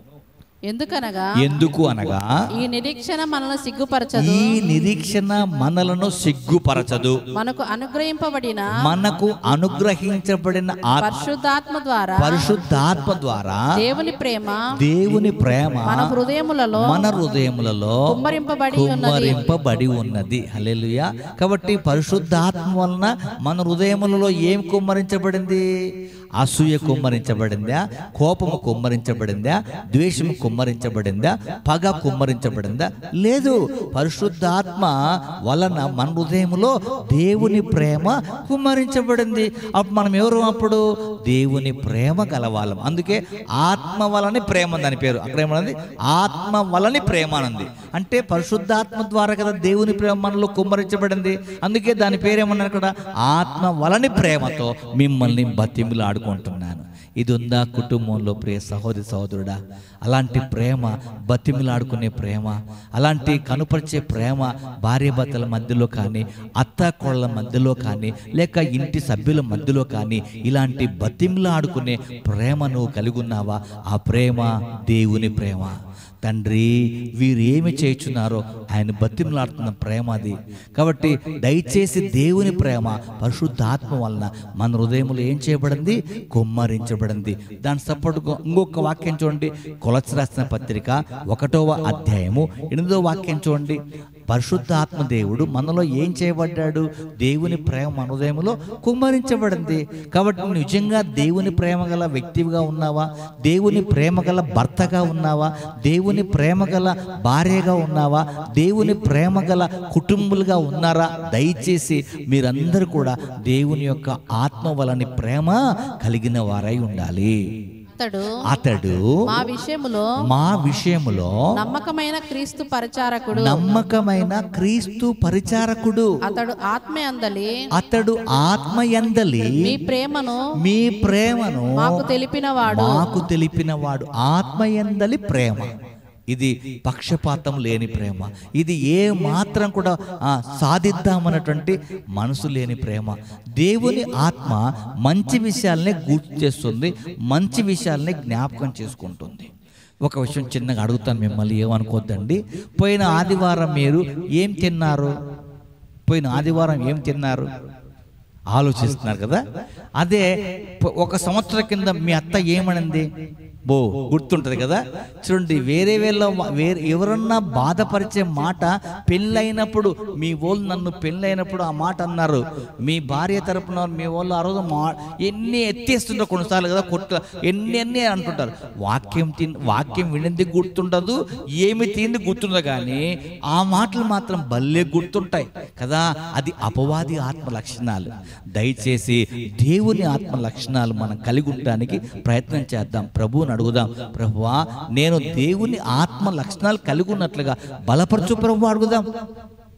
Speaker 2: ఎందుకనగా
Speaker 1: ఎందుకు అనగా
Speaker 2: ఈ నిరీక్షణ మనల్ని సిగ్గుపరచదు
Speaker 1: ఈ నిరీక్షణ మనలను సిగ్గుపరచదు
Speaker 2: మనకు అనుగ్రహింపబడిన
Speaker 1: మనకు అనుగ్రహించబడిన ఆత్మ
Speaker 2: పరిశుద్ధాత్మ ద్వారా
Speaker 1: పరిశుద్ధాత్మ ద్వారా
Speaker 2: దేవుని ప్రేమ
Speaker 1: దేవుని ప్రేమ
Speaker 2: మన హృదయములలో
Speaker 1: మన హృదయములలో
Speaker 2: కుమ్మరింపబడి ఉన్నది
Speaker 1: కుమ్మరింపబడి ఉన్నది హల్లెలూయా కాబట్టి పరిశుద్ధాత్మ వలన మన హృదయములలో ఏం కుమ్మరించబడింది అసూయ కుమ్మరించబడిందా కోపము కుమ్మరించబడిందా ద్వేషము కుమ్మరించబడిందా పగ కుమ్మరించబడిందా లేదు పరిశుద్ధాత్మ వలన మన హృదయములో దేవుని ప్రేమ కుమ్మరించబడింది అప్పుడు మనం ఎవరు అప్పుడు దేవుని ప్రేమ గలవాళ్ళం అందుకే ఆత్మ వలని ప్రేమ దాని పేరు అక్కడ ఏమన్నది ఆత్మ వలని ప్రేమ అనుంది అంటే పరిశుద్ధాత్మ ద్వారా కదా దేవుని ప్రేమ మనలో కుమ్మరించబడింది అందుకే దాని పేరేమన్నారు అక్కడ ఆత్మ వలని ప్రేమతో మిమ్మల్ని బతిమిలు ఆడుకుంటున్నాను ఇది ఉందా కుటుంబంలో ప్రియ సహోదరి సహోదరుడా అలాంటి ప్రేమ బతిమిలాడుకునే ప్రేమ అలాంటి కనుపరిచే ప్రేమ భార్యాభర్తల మధ్యలో కానీ అత్త కోళ్ళ మధ్యలో కానీ లేక ఇంటి సభ్యుల మధ్యలో కానీ ఇలాంటి బతిమిలాడుకునే ప్రేమ నువ్వు కలిగి ఉన్నావా ఆ ప్రేమ దేవుని ప్రేమ తండ్రి వీరు ఏమి చేయుచున్నారో ఆయన బతిమలాడుతున్న ప్రేమ అది కాబట్టి దయచేసి దేవుని ప్రేమ పరిశుద్ధాత్మ వలన మన హృదయములో ఏం చేయబడింది కుమ్మరించబడింది దాని సపోర్టుగా ఇంకొక వాక్యం చూడండి కొలచ రాసిన పత్రిక ఒకటవ అధ్యాయము ఎనిమిదో వాక్యం చూడండి పరిశుద్ధాత్మ దేవుడు మనలో ఏం చేయబడ్డాడు దేవుని ప్రేమ మన హృదయంలో కుమ్మరించబడింది కాబట్టి నువ్వు నిజంగా దేవుని ప్రేమ గల వ్యక్తిగా ఉన్నావా దేవుని ప్రేమ గల భర్తగా ఉన్నావా దేవుని ప్రేమ గల భార్యగా ఉన్నావా దేవుని ప్రేమ గల కుటుంబులుగా ఉన్నారా దయచేసి మీరందరూ కూడా దేవుని యొక్క ఆత్మ వలని ప్రేమ కలిగిన వారై ఉండాలి
Speaker 2: అతడు
Speaker 1: అతడు
Speaker 2: మా విషయములో
Speaker 1: మా విషయములో
Speaker 2: నమ్మకమైన క్రీస్తు పరిచారకుడు
Speaker 1: నమ్మకమైన క్రీస్తు పరిచారకుడు
Speaker 2: అతడు ఆత్మ అందలి
Speaker 1: అతడు ఆత్మయందలి
Speaker 2: మీ ప్రేమను
Speaker 1: మీ ప్రేమను
Speaker 2: మాకు తెలిపినవాడు
Speaker 1: మాకు తెలిపిన వాడు ఆత్మయందలి ప్రేమ ఇది పక్షపాతం లేని ప్రేమ ఇది ఏ మాత్రం కూడా ఆ, సాధిద్దామన్నటువంటి మనసు లేని ప్రేమ దేవుని ఆత్మ మంచి విషయాల్ని గుర్తు చేస్తుంది మంచి విషయాల్ని జ్ఞాపకం చేసుకుంటుంది ఒక విషయం చిన్నగా అడుగుతాను మిమ్మల్ని ఏమనుకోద్దండి పోయిన ఆదివారం మీరు ఏం తిన్నారు పోయిన ఆదివారం ఏం తిన్నారు ఆలోచిస్తున్నారు కదా అదే ప- ఒక సంవత్సరం కింద మీ అత్త ఏమనింది బో గుర్తుంటది కదా చూడండి వేరే వేళ వేరే ఎవరన్నా బాధపరిచే మాట పెళ్ళైనప్పుడు మీ వాళ్ళు నన్ను పెళ్ళైనప్పుడు ఆ మాట అన్నారు మీ భార్య తరపున మీ వాళ్ళు ఆ రోజు మా ఎన్ని ఎత్తేస్తుంటారు కొన్నిసార్లు కదా కొట్ట ఎన్ని ఎన్ని అంటుంటారు వాక్యం తిన్ వాక్యం వినింది గుర్తుండదు ఏమి తింది గుర్తుండదు కానీ ఆ మాటలు మాత్రం భలే గుర్తుంటాయి కదా అది అపవాది ఆత్మ లక్షణాలు దయచేసి దేవుని ఆత్మ లక్షణాలు మనం కలిగి ఉండడానికి ప్రయత్నం చేద్దాం ప్రభువుని అడుగుదాం ప్రభువా నేను దేవుని ఆత్మ లక్షణాలు కలిగి ఉన్నట్లుగా బలపరచు ప్రభు అడుగుదాం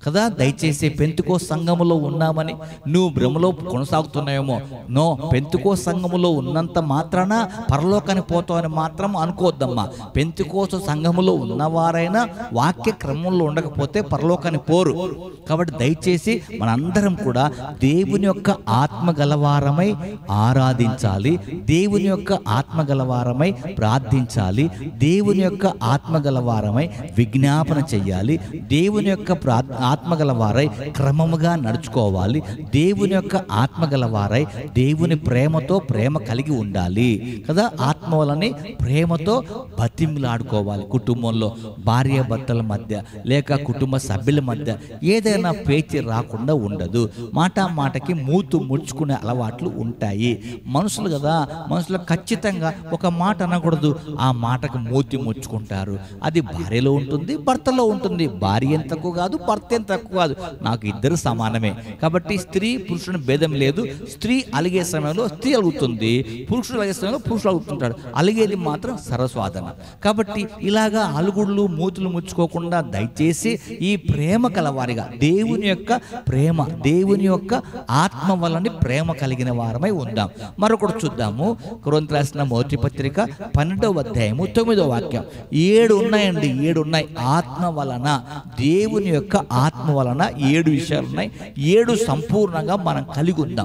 Speaker 1: కదా దయచేసి పెంతుకో సంఘములో ఉన్నామని నువ్వు భ్రమలో కొనసాగుతున్నాయేమో నో పెంతుకో సంఘములో ఉన్నంత మాత్రాన పరలోకానికి పోతామని మాత్రం అనుకోవద్దమ్మా పెంతుకోస సంఘములో ఉన్నవారైనా వాక్య క్రమంలో ఉండకపోతే పరలోకానికి పోరు కాబట్టి దయచేసి మనందరం కూడా దేవుని యొక్క ఆత్మ గలవారమై ఆరాధించాలి దేవుని యొక్క ఆత్మ గలవారమై ప్రార్థించాలి దేవుని యొక్క ఆత్మ గలవారమై విజ్ఞాపన చెయ్యాలి దేవుని యొక్క ప్రా ఆత్మ గలవారై క్రమముగా నడుచుకోవాలి దేవుని యొక్క ఆత్మ గలవారై దేవుని ప్రేమతో ప్రేమ కలిగి ఉండాలి కదా ఆత్మ వలని ప్రేమతో బతిమిలాడుకోవాలి కుటుంబంలో భార్య భర్తల మధ్య లేక కుటుంబ సభ్యుల మధ్య ఏదైనా పేచి రాకుండా ఉండదు మాట మాటకి మూతు ముడుచుకునే అలవాట్లు ఉంటాయి మనుషులు కదా మనుషులు ఖచ్చితంగా ఒక మాట అనకూడదు ఆ మాటకు మూతి ముడుచుకుంటారు అది భార్యలో ఉంటుంది భర్తలో ఉంటుంది భార్య ఎంత తక్కువ కాదు భర్త ఎంత తక్కువ కాదు నాకు ఇద్దరు సమానమే కాబట్టి స్త్రీ పురుషుని భేదం లేదు స్త్రీ అలిగే సమయంలో స్త్రీ అలుగుతుంది పురుషుడు అలిగే సమయంలో పురుషుడు అలుగుతుంటాడు అలిగేది మాత్రం సరస్వాదన కాబట్టి ఇలాగా అలుగుళ్ళు మూతులు ముచ్చుకోకుండా దయచేసి ఈ ప్రేమ కలవారిగా దేవుని యొక్క ప్రేమ దేవుని యొక్క ఆత్మ వలని ప్రేమ కలిగిన వారమై ఉందాం మరొకటి చూద్దాము కొరంత రాసిన మొదటి పత్రిక పన్నెండవ అధ్యాయము తొమ్మిదో వాక్యం ఏడు ఉన్నాయండి ఏడు ఉన్నాయి ఆత్మ వలన దేవుని యొక్క ఆత్మ వలన ఏడు విషయాలు ఉన్నాయి ఏడు సంపూర్ణంగా మనం కలిగి ఉందాం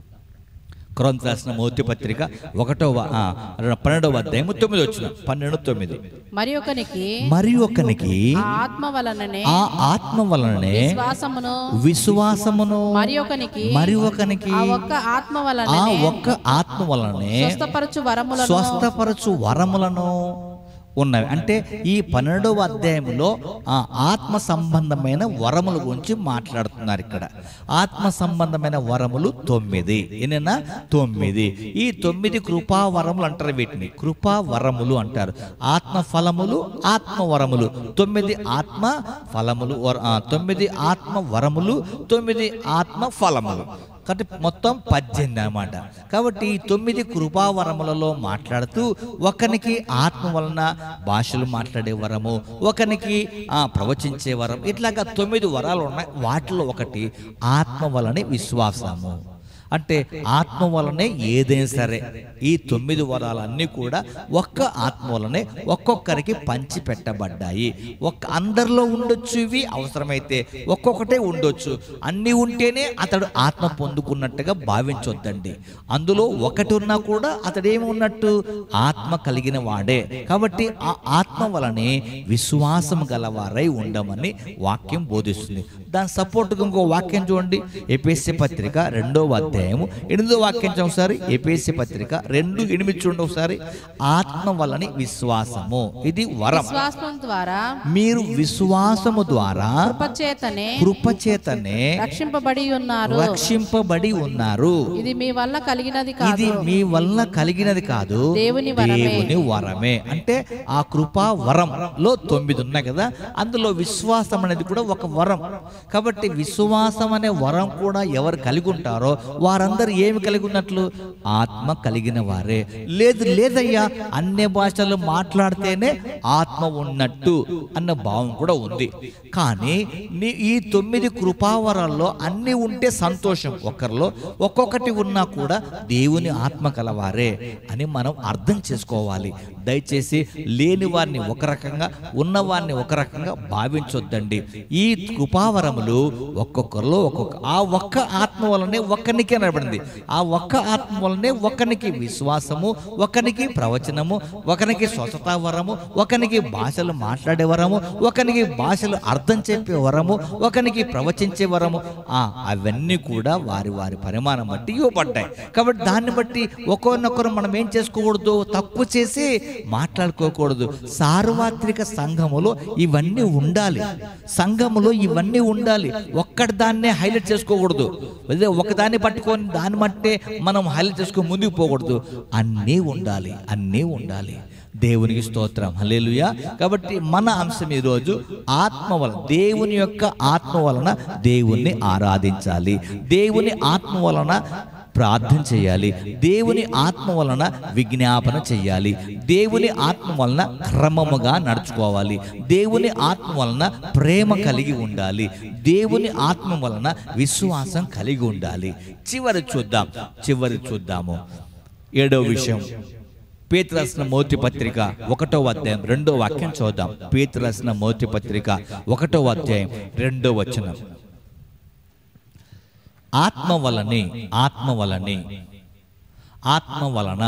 Speaker 1: కొరంత రాసిన మొదటి పత్రిక ఒకటవ ఆ, పన్నెండవ అధ్యాయము తొమ్మిది వచ్చిన పన్నెండు తొమ్మిది
Speaker 2: మరి ఒకనికి
Speaker 1: మరి ఒకనికి
Speaker 2: ఆ ఆత్మ వలననే
Speaker 1: ఆ ఆత్మ వలననే
Speaker 2: విశ్వాసమును
Speaker 1: విశ్వాసమును
Speaker 2: మరి ఒకనికి
Speaker 1: మరి ఒకనికి
Speaker 2: ఆ ఒక్క ఆత్మ
Speaker 1: ఆ
Speaker 2: వలననే
Speaker 1: ఒక్క ఆత్మ వలనే
Speaker 2: స్వస్థపరచు వరములను
Speaker 1: స్వస్థపరచు వరములను ఉన్నవి అంటే ఈ పన్నెండవ అధ్యాయంలో ఆ ఆత్మ సంబంధమైన వరముల గురించి మాట్లాడుతున్నారు ఇక్కడ ఆత్మ సంబంధమైన వరములు తొమ్మిది ఏనైనా తొమ్మిది ఈ తొమ్మిది కృపా వరములు అంటారు వీటిని కృపా వరములు అంటారు ఆత్మ ఫలములు ఆత్మ వరములు తొమ్మిది ఆత్మ ఫలములు వర- ఆ, తొమ్మిది ఆత్మ వరములు తొమ్మిది ఆత్మ ఫలములు కాబట్టి మొత్తం పద్దెనిమిది అన్నమాట కాబట్టి ఈ తొమ్మిది కృపావరములలో మాట్లాడుతూ ఒకనికి ఆత్మ వలన భాషలు మాట్లాడే వరము ఒకనికి ఆ ప్రవచించే వరం ఇట్లాగా తొమ్మిది వరాలు ఉన్నాయి వాటిలో ఒకటి ఆత్మ వలని విశ్వాసము అంటే ఆత్మ వలనే ఏదైనా సరే ఈ తొమ్మిది వరాలన్నీ కూడా ఒక్క ఆత్మ వలనే ఒక్కొక్కరికి పంచి పెట్టబడ్డాయి ఒక్క అందరిలో ఉండొచ్చు ఇవి అవసరమైతే ఒక్కొక్కటే ఉండొచ్చు అన్నీ ఉంటేనే అతడు ఆత్మ పొందుకున్నట్టుగా భావించొద్దండి అందులో ఒకటి ఉన్నా కూడా అతడేమి ఉన్నట్టు ఆత్మ కలిగిన వాడే కాబట్టి ఆ ఆత్మ వలనే విశ్వాసం గలవారై ఉండమని వాక్యం బోధిస్తుంది దాని సపోర్ట్గా ఇంకో వాక్యం చూడండి ఏపీఎస్సీ పత్రిక రెండవ అధ్యాయము ఎనిమిదో వాక్యం చూడండి ఒకసారి ఏపీఎస్సీ పత్రిక రెండు ఎనిమిది చూడండి ఒకసారి ఆత్మ వలని విశ్వాసము ఇది వరం
Speaker 2: విశ్వాసం ద్వారా
Speaker 1: మీరు విశ్వాసము ద్వారా
Speaker 2: కృపచేతనే
Speaker 1: కృపచేతనే
Speaker 2: రక్షింపబడి ఉన్నారు
Speaker 1: రక్షింపబడి ఉన్నారు
Speaker 2: ఇది మీ వల్ల కలిగినది
Speaker 1: ఇది
Speaker 2: కాదు
Speaker 1: మీ వల్ల కలిగినది కాదు
Speaker 2: దేవుని వరమే.
Speaker 1: దేవుని వరమే అంటే ఆ కృపా వరంలో తొమ్మిది ఉన్నాయి కదా అందులో విశ్వాసం అనేది కూడా ఒక వరం కాబట్టి విశ్వాసం అనే వరం కూడా ఎవరు కలిగి ఉంటారో వారందరూ ఏమి కలిగి ఉన్నట్లు ఆత్మ కలిగిన వారే లేదు లేదయ్యా అన్య భాషలు మాట్లాడితేనే ఆత్మ ఉన్నట్టు అన్న భావం కూడా ఉంది కానీ నీ ఈ తొమ్మిది కృపావరాల్లో అన్ని ఉంటే సంతోషం ఒకరిలో ఒక్కొక్కటి ఉన్నా కూడా దేవుని ఆత్మ కలవారే అని మనం అర్థం చేసుకోవాలి దయచేసి లేని వారిని ఒక రకంగా ఉన్నవారిని ఒక రకంగా భావించొద్దండి ఈ కృపావరములు ఒక్కొక్కరిలో ఒక్కొక్క ఆ ఒక్క ఆత్మ వలనే ఒక్కనికే నిలబడింది ఆ ఒక్క ఆత్మ వలనే ఒకనికి విశ్వాసము ఒకనికి ప్రవచనము ఒకనికి స్వచ్ఛతా వరము ఒకనికి భాషలు మాట్లాడే వరము ఒకనికి భాషలు అర్థం చెప్పే వరము ఒకనికి ప్రవచించే వరము ఆ అవన్నీ కూడా వారి వారి పరిమాణం బట్టి ఇవ్వబడ్డాయి కాబట్టి దాన్ని బట్టి ఒకరినొకరు మనం ఏం చేసుకోకూడదు తక్కువ చేసి మాట్లాడుకోకూడదు సార్వత్రిక సంఘములో ఇవన్నీ ఉండాలి సంఘములో ఇవన్నీ ఉండాలి ఒక్కటి దాన్నే హైలైట్ చేసుకోకూడదు అదే ఒకదాన్ని పట్టుకొని దాన్ని బట్టే మనం హైలైట్ చేసుకొని ముందుకు పోకూడదు అన్నీ ఉండాలి అన్నీ ఉండాలి దేవునికి స్తోత్రం హల్లెలూయా కాబట్టి మన అంశం ఈరోజు ఆత్మ వలన దేవుని యొక్క ఆత్మ వలన దేవుణ్ణి ఆరాధించాలి దేవుని ఆత్మ వలన ప్రార్థన చేయాలి దేవుని ఆత్మ వలన విజ్ఞాపన చేయాలి దేవుని ఆత్మ వలన క్రమముగా నడుచుకోవాలి దేవుని ఆత్మ వలన ప్రేమ కలిగి ఉండాలి దేవుని ఆత్మ వలన విశ్వాసం కలిగి ఉండాలి చివరి చూద్దాం చివరి చూద్దాము ఏడో విషయం పేతురు రాసిన మోతి పత్రిక ఒకటో అధ్యాయం రెండో వాక్యం చూద్దాం పేతురు రాసిన మోతి పత్రిక ఒకటో అధ్యాయం రెండో వచనం ఆత్మ వలనే ఆత్మ వలనే ఆత్మ వలన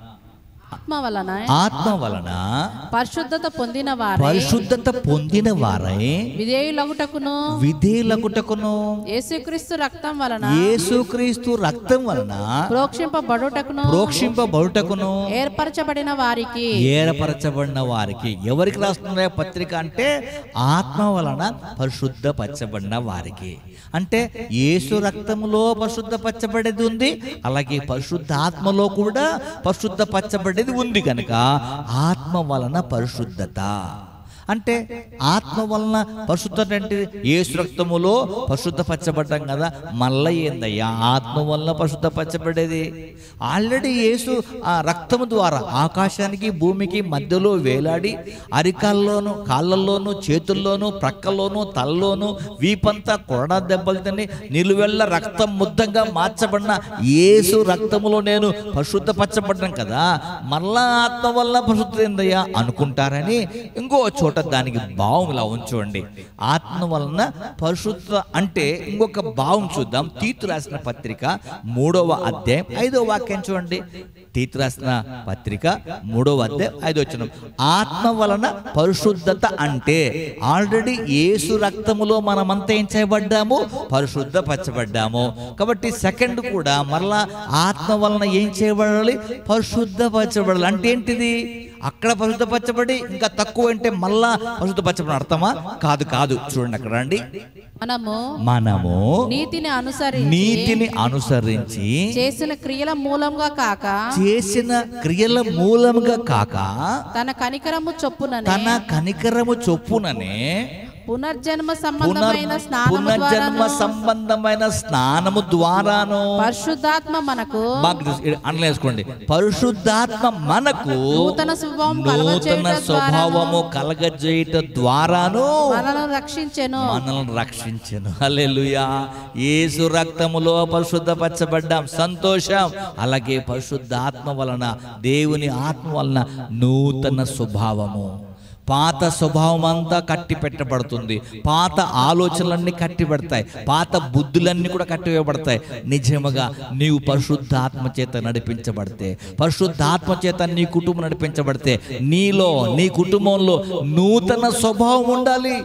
Speaker 2: ఆత్మ వలన
Speaker 1: ఆత్మ వలన
Speaker 2: పరిశుద్ధత పొందిన వారే
Speaker 1: పరిశుద్ధత పొందిన వారై
Speaker 2: విధేయులగుటకును
Speaker 1: విధేయులకుటకును
Speaker 2: యేసుక్రీస్తు రక్తం వలన
Speaker 1: యేసుక్రీస్తు రక్తం వలన
Speaker 2: ప్రోక్షింపబడుటకును
Speaker 1: ప్రోక్షింపబడుటకును
Speaker 2: ఏర్పరచబడిన వారికి
Speaker 1: ఏర్పరచబడిన వారికి ఎవరికి రాస్తున్న పత్రిక అంటే ఆత్మ వలన పరిశుద్ధపరచబడిన వారికి అంటే యేసు రక్తములో పరిశుద్ధపరచబడేది ఉంది అలాగే పరిశుద్ధ ఆత్మలో కూడా పరిశుద్ధపరచబడేది ఉంది కనుక ఆత్మ వలన పరిశుద్ధత అంటే ఆత్మ వలన పరిశుద్ధత అంటే యేసు రక్తములో పరిశుద్ధపరచబడ్డాం కదా మళ్ళీ ఏందయ్యా ఆత్మ వలన పరిశుద్ధపరచబడేది ఆల్రెడీ యేసు ఆ రక్తము ద్వారా ఆకాశానికి భూమికి మధ్యలో వేలాడి అరికాల్లోను కాళ్ళల్లోను చేతుల్లోను ప్రక్కల్లోను తలలోను వీపంతా కొరడా దెబ్బలు తిని నిలువెల్ల రక్తం ముద్దంగా మార్చబడిన యేసు రక్తములో నేను పరిశుద్ధపరచబడ్డాను కదా మళ్ళా ఆత్మ వల్ల పరిశుద్ధ ఏందయ్యా అనుకుంటారని ఇంకో చోట దానికి భావం ఇలా ఉంచండి ఆత్మ వలన పరిశుద్ధ అంటే ఇంకొక భావం చూద్దాం తీతు రాసిన పత్రిక మూడవ అధ్యాయం ఐదవ వాక్యం చూడండి తీతు రాసిన పత్రిక మూడవ అధ్యాయం ఐదో వచ్చిన ఆత్మ వలన పరిశుద్ధత అంటే ఆల్రెడీ యేసు రక్తములో మనమంతా ఏం చేయబడ్డాము పరిశుద్ధపరచబడ్డాము కాబట్టి సెకండ్ కూడా మరలా ఆత్మ వలన ఏం చేయబడాలి పరిశుద్ధపరచబడాలి అంటే ఏంటిది అక్కడ పరిశుద్ధపరచబడి ఇంకా తక్కువ అంటే మళ్ళా పరిశుద్ధపరచబడి అర్థమా కాదు కాదు చూడండి అక్కడ రండి
Speaker 2: మనము
Speaker 1: మనము
Speaker 2: నీతిని అనుసరించి
Speaker 1: నీతిని అనుసరించి
Speaker 2: చేసిన క్రియల మూలంగా కాక
Speaker 1: చేసిన క్రియల మూలముగా కాక
Speaker 2: తన కనికరము చొప్పుననే
Speaker 1: తన కనికరము చొప్పుననే
Speaker 2: పునర్జన్మ
Speaker 1: పునర్
Speaker 2: సంబంధమైన స్నానము
Speaker 1: పునర్జన్మ
Speaker 2: ద్వారా
Speaker 1: సంబంధమైన స్నానము ద్వారాను
Speaker 2: పరిశుద్ధాత్మ మనకు
Speaker 1: బాగా అండలు వేసుకోండి పరిశుద్ధాత్మ మనకు
Speaker 2: నూతన స్వభావం
Speaker 1: నూతన
Speaker 2: కలగజేయుట
Speaker 1: స్వభావము కలగజేయుట ద్వారాను
Speaker 2: మనలను రక్షించెను
Speaker 1: మనల్ని రక్షించను హల్లెలూయా యేసు రక్తములో పరిశుద్ధపరచబడ్డాం సంతోషం అలాగే పరిశుద్ధాత్మ వలన దేవుని ఆత్మ వలన నూతన స్వభావము పాత స్వభావం అంతా కట్టి పెట్టబడుతుంది పాత ఆలోచనలన్నీ కట్టి పెడతాయి పాత బుద్ధులన్నీ కూడా కట్టివేయబడతాయి నిజముగా నీవు పరిశుద్ధాత్మ చేత నడిపించబడితే పరిశుద్ధాత్మ చేత నీ కుటుంబం నడిపించబడితే నీలో నీ కుటుంబంలో నూతన స్వభావం ఉండాలి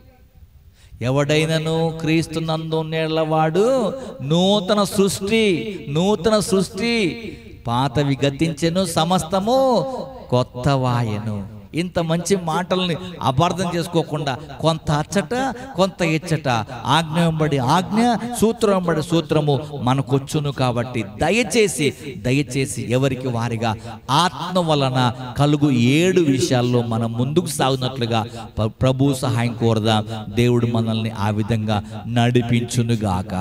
Speaker 1: ఎవడైనను క్రీస్తు నందు వాడు నూతన సృష్టి నూతన సృష్టి పాతవి గతించెను సమస్తము కొత్త వాయను ఇంత మంచి మాటల్ని అపార్థం చేసుకోకుండా కొంత అచ్చట కొంత ఇచ్చట ఆజ్ఞ వెంబడి ఆజ్ఞ సూత్రం వెంబడి సూత్రము మనకొచ్చును కాబట్టి దయచేసి దయచేసి ఎవరికి వారిగా ఆత్మ వలన కలుగు ఏడు విషయాల్లో మనం ముందుకు సాగునట్లుగా ప్ర- ప్రభు సహాయం కోరదాం దేవుడు మనల్ని ఆ విధంగా నడిపించునుగాక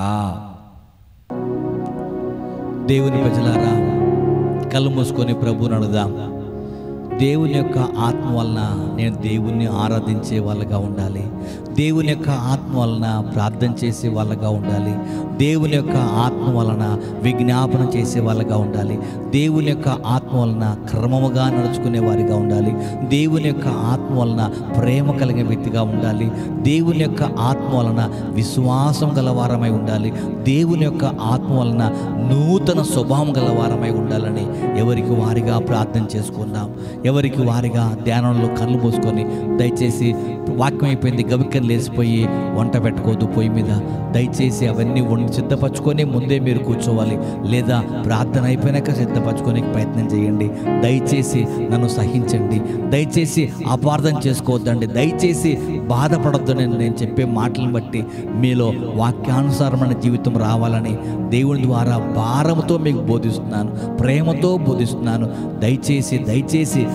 Speaker 1: దేవుని ప్రజలారా కళ్ళు మూసుకొని ప్రభువుని అడుగుదాం దేవుని యొక్క ఆత్మ వలన నేను దేవుణ్ణి ఆరాధించే వాళ్ళగా ఉండాలి దేవుని యొక్క ఆత్మ వలన ప్రార్థన చేసే వాళ్ళగా ఉండాలి దేవుని యొక్క ఆత్మ వలన విజ్ఞాపన చేసే వాళ్ళగా ఉండాలి దేవుని యొక్క ఆత్మ వలన క్రమముగా నడుచుకునే వారిగా ఉండాలి దేవుని యొక్క ఆత్మ వలన ప్రేమ కలిగిన వ్యక్తిగా ఉండాలి దేవుని యొక్క ఆత్మ వలన విశ్వాసం గలవారమై ఉండాలి దేవుని యొక్క ఆత్మ వలన నూతన స్వభావం గలవారమై ఉండాలని ఎవరికి వారిగా ప్రార్థన చేసుకుందాం ఎవరికి వారిగా ధ్యానంలో కళ్ళు మూసుకొని దయచేసి వాక్యం అయిపోయింది గవిక్కని లేచిపోయి వంట పెట్టుకోవద్దు పొయ్యి మీద దయచేసి అవన్నీ వండి సిద్ధపరచుకొని ముందే మీరు కూర్చోవాలి లేదా ప్రార్థన అయిపోయినాక సిద్ధపరచుకొని ప్రయత్నం చేయండి దయచేసి నన్ను సహించండి దయచేసి అపార్థం చేసుకోవద్దండి దయచేసి బాధపడొద్దని నేను చెప్పే మాటలను బట్టి మీలో వాక్యానుసారమైన జీవితం రావాలని దేవుని ద్వారా భారంతో మీకు బోధిస్తున్నాను ప్రేమతో బోధిస్తున్నాను దయచేసి దయచేసి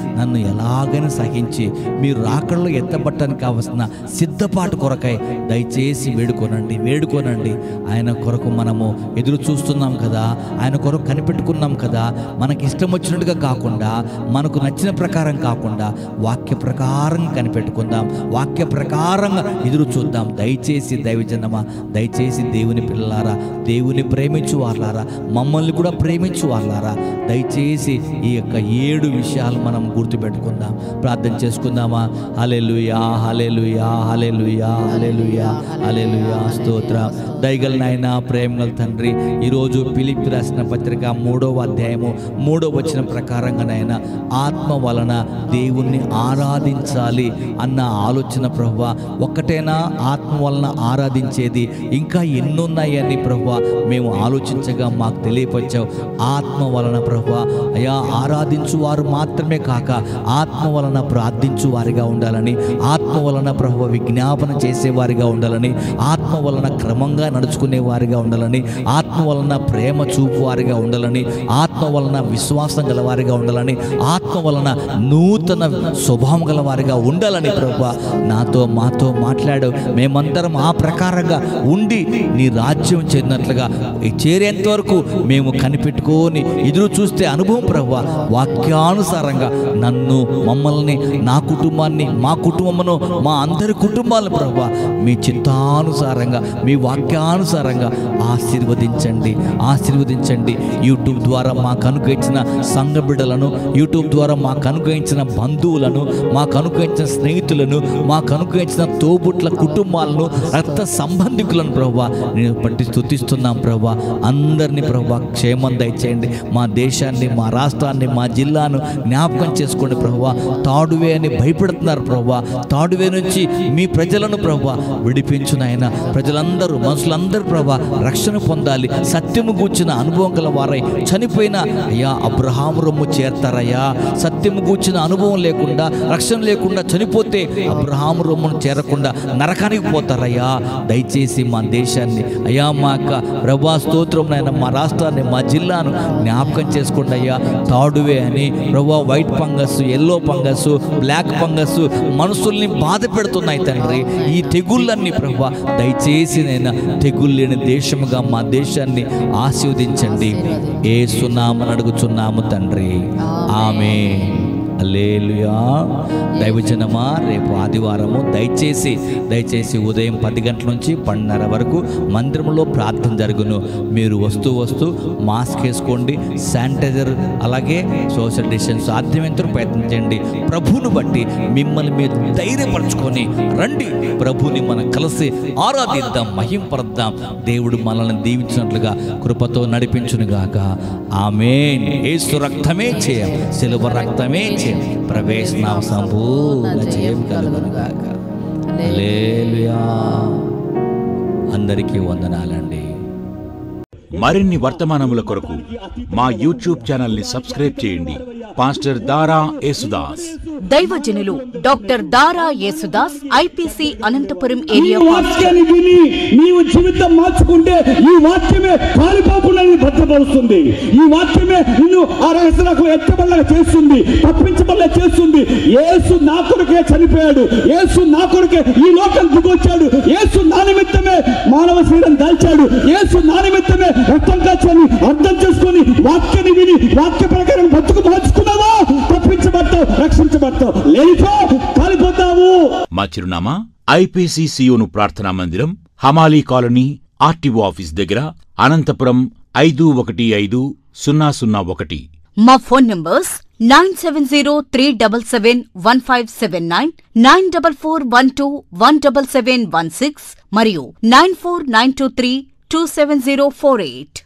Speaker 1: నన్ను ఎలాగైనా సహించి మీరు రాకడలో ఎత్తబట్టడానికి కావలసిన సిద్ధపాటు కొరకై దయచేసి వేడుకోనండి వేడుకోనండి ఆయన కొరకు మనము ఎదురు చూస్తున్నాం కదా ఆయన కొరకు కనిపెట్టుకున్నాం కదా మనకి ఇష్టం వచ్చినట్టుగా కాకుండా మనకు నచ్చిన ప్రకారం కాకుండా వాక్య ప్రకారం కనిపెట్టుకుందాం వాక్య ప్రకారంగా ఎదురు చూద్దాం దయచేసి దైవజనమా దయచేసి దేవుని పిల్లలారా దేవుని ప్రేమించు వాళ్ళారా మమ్మల్ని కూడా ప్రేమించు వాళ్ళారా దయచేసి ఈ యొక్క ఏడు విషయాలు మనం గుర్తుపెట్టుకుందాం ప్రార్థన చేసుకుందామా hallelujah hallelujah hallelujah hallelujah hallelujah స్తోత్ర దయగల నాయన ప్రేమగల తండ్రి ఈరోజు పిలిపి రాసిన పత్రిక మూడవ అధ్యాయము మూడవ వచ్చిన ప్రకారంగా నాయన ఆత్మ వలన దేవుణ్ణి ఆరాధించాలి అన్న ఆలోచన ప్రభు ఒక్కటేనా ఆత్మ వలన ఆరాధించేది ఇంకా ఎన్నున్నాయని ప్రభు మేము ఆలోచించగా మాకు తెలియపరిచావు ఆత్మ వలన ప్రభు అయా ఆరాధించు వారు మాత్రమే కాక ఆత్మ వలన ప్రార్థించు వారిగా ఉండాలని ఆత్మ వలన ప్రభు విజ్ఞాపన చేసేవారిగా ఉండాలని ఆత్మ వలన క్రమంగా నడుచుకునే వారిగా ఉండాలని ఆత్మ వలన ప్రేమ చూపు వారిగా ఉండాలని ఆత్మ వలన విశ్వాసం గలవారిగా ఉండాలని ఆత్మ వలన నూతన స్వభావం గలవారిగా ఉండాలని ప్రభు నాతో మాతో మాట్లాడు మేమందరం ఆ ప్రకారంగా ఉండి నీ రాజ్యం చెందినట్లుగా చేరేంత వరకు మేము కనిపెట్టుకొని ఎదురు చూస్తే అనుభవం ప్రభు వాక్యానుసారంగా నన్ను మమ్మల్ని నా కుటుంబాన్ని మా కుటుంబమును మా అందరి కుటుంబాలను ప్రభు మీ చిత్తానుసారంగా మీ వాక్యానుసారంగా ఆశీర్వదించండి ఆశీర్వదించండి యూట్యూబ్ ద్వారా మాకు అనుగ్రహించిన సంఘ బిడ్డలను యూట్యూబ్ ద్వారా మాకు అనుగ్రహించిన బంధువులను మాకు అనుగ్రహించిన స్నేహితులను మాకు అనుగ్రహించిన తోబుట్ల కుటుంబాలను రక్త సంబంధికులను ప్రభా నేను బట్టి స్థుతిస్తున్నాం ప్రభా అందరినీ ప్రభా క్షేమం దయచేయండి మా దేశాన్ని మా రాష్ట్రాన్ని మా జిల్లాను జ్ఞాపకం చేసుకోండి ప్రభా తాడువే అని భయపడుతున్నారు ప్రభా తాడువే నుంచి మీ ప్రజలను ప్రభా విడిపించు నాయన ప్రజలందరూ మనుషులందరూ ప్రభా రక్షణ పొందాలి సత్యము గూర్చిన అనుభవం గల వారై చనిపోయిన అయ్యా అబ్రహాము రొమ్ము చేరతారయ్యా సత్యము గూర్చిన అనుభవం లేకుండా రక్షణ లేకుండా చనిపోతే అబ్రహాము రొమ్మును చేరకుండా నరకానికి పోతారయ్యా దయచేసి మా దేశాన్ని అయ్యా మా యొక్క ప్రభా స్తోత్రం నాయన మా రాష్ట్రాన్ని మా జిల్లాను జ్ఞాపకం చేసుకోండి అయ్యా తాడువే అని ప్రభా white fungus yellow fungus black fungus మనుషుల్ని బాధ పెడుతున్నాయి తండ్రి ఈ తెగుళ్ళన్నీ ప్రభా దయచేసి నేను తెగులు లేని దేశముగా మా దేశాన్ని ఆశీర్వదించండి ఏ సున్నామని అడుగుచున్నాము తండ్రి ఆమె అల్లేలుయా దైవజనమా రేపు ఆదివారము దయచేసి దయచేసి ఉదయం పది గంటల నుంచి పన్నెండున్నర వరకు మందిరంలో ప్రార్థన జరుగును మీరు వస్తూ వస్తూ మాస్క్ వేసుకోండి శానిటైజర్ అలాగే సోషల్ డిస్టెన్స్ సాధ్యమైనంత ప్రయత్నించండి ప్రభువును బట్టి మిమ్మల్ని మీరు ధైర్యపరచుకొని రండి ప్రభుని మనం కలిసి ఆరాధిద్దాం మహింపరద్దాం దేవుడు మనల్ని దీవించినట్లుగా కృపతో నడిపించునుగాక ఆమెన్ ఏసు రక్తమే చేయం సిలువ రక్తమే చేయం ప్రవేశన సంపూర్ణ చేయం కలుగునుగాక హల్లెలూయా అందరికీ వందనాలండి
Speaker 4: మరిన్ని వర్తమానముల కొరకు మా యూట్యూబ్ ఛానల్ ని సబ్స్క్రైబ్ చేయండి పాస్టర్ దారా యేసుదాస్
Speaker 5: దైవజనులు డాక్టర్ దారా యేసుదాస్ ఐపీసీ అనంతపురం
Speaker 6: ఈ
Speaker 5: ఏరియా
Speaker 6: వాక్యాన్ని విని నీవు జీవితం మార్చుకుంటే ఈ వాక్యమే కాలిపోకుండా నిన్ను భద్రపరుస్తుంది ఈ వాక్యమే నిన్ను ఆ రహస్యలకు ఎత్తబడగా చేస్తుంది తప్పించబడగా చేస్తుంది యేసు నా కొరకే చనిపోయాడు యేసు నా కొరకే ఈ లోకం దిగొచ్చాడు యేసు నా నిమిత్తమే మానవ శరీరం దాల్చాడు యేసు నా నిమిత్తమే రక్తం కాచని అర్థం చేసుకొని వాక్యాన్ని విని వాక్య ప్రకారం బతుకు మార్చుకున్నావా తప్పించబడతావు రక్షించబడతావు లేనిపో కాలిపోతావు
Speaker 4: మా చిరునామా ఐపీసీ సియోను ప్రార్థనా మందిరం హమాలీ కాలనీ ఆర్టీఓ ఆఫీస్ దగ్గర అనంతపురం ఐదు ఒకటి ఐదు సున్నా సున్నా ఒకటి
Speaker 5: మా phone numbers nine seven zero three double seven one five seven nine nine double four one two one double seven one six మరియు nine four nine two three two seven zero four eight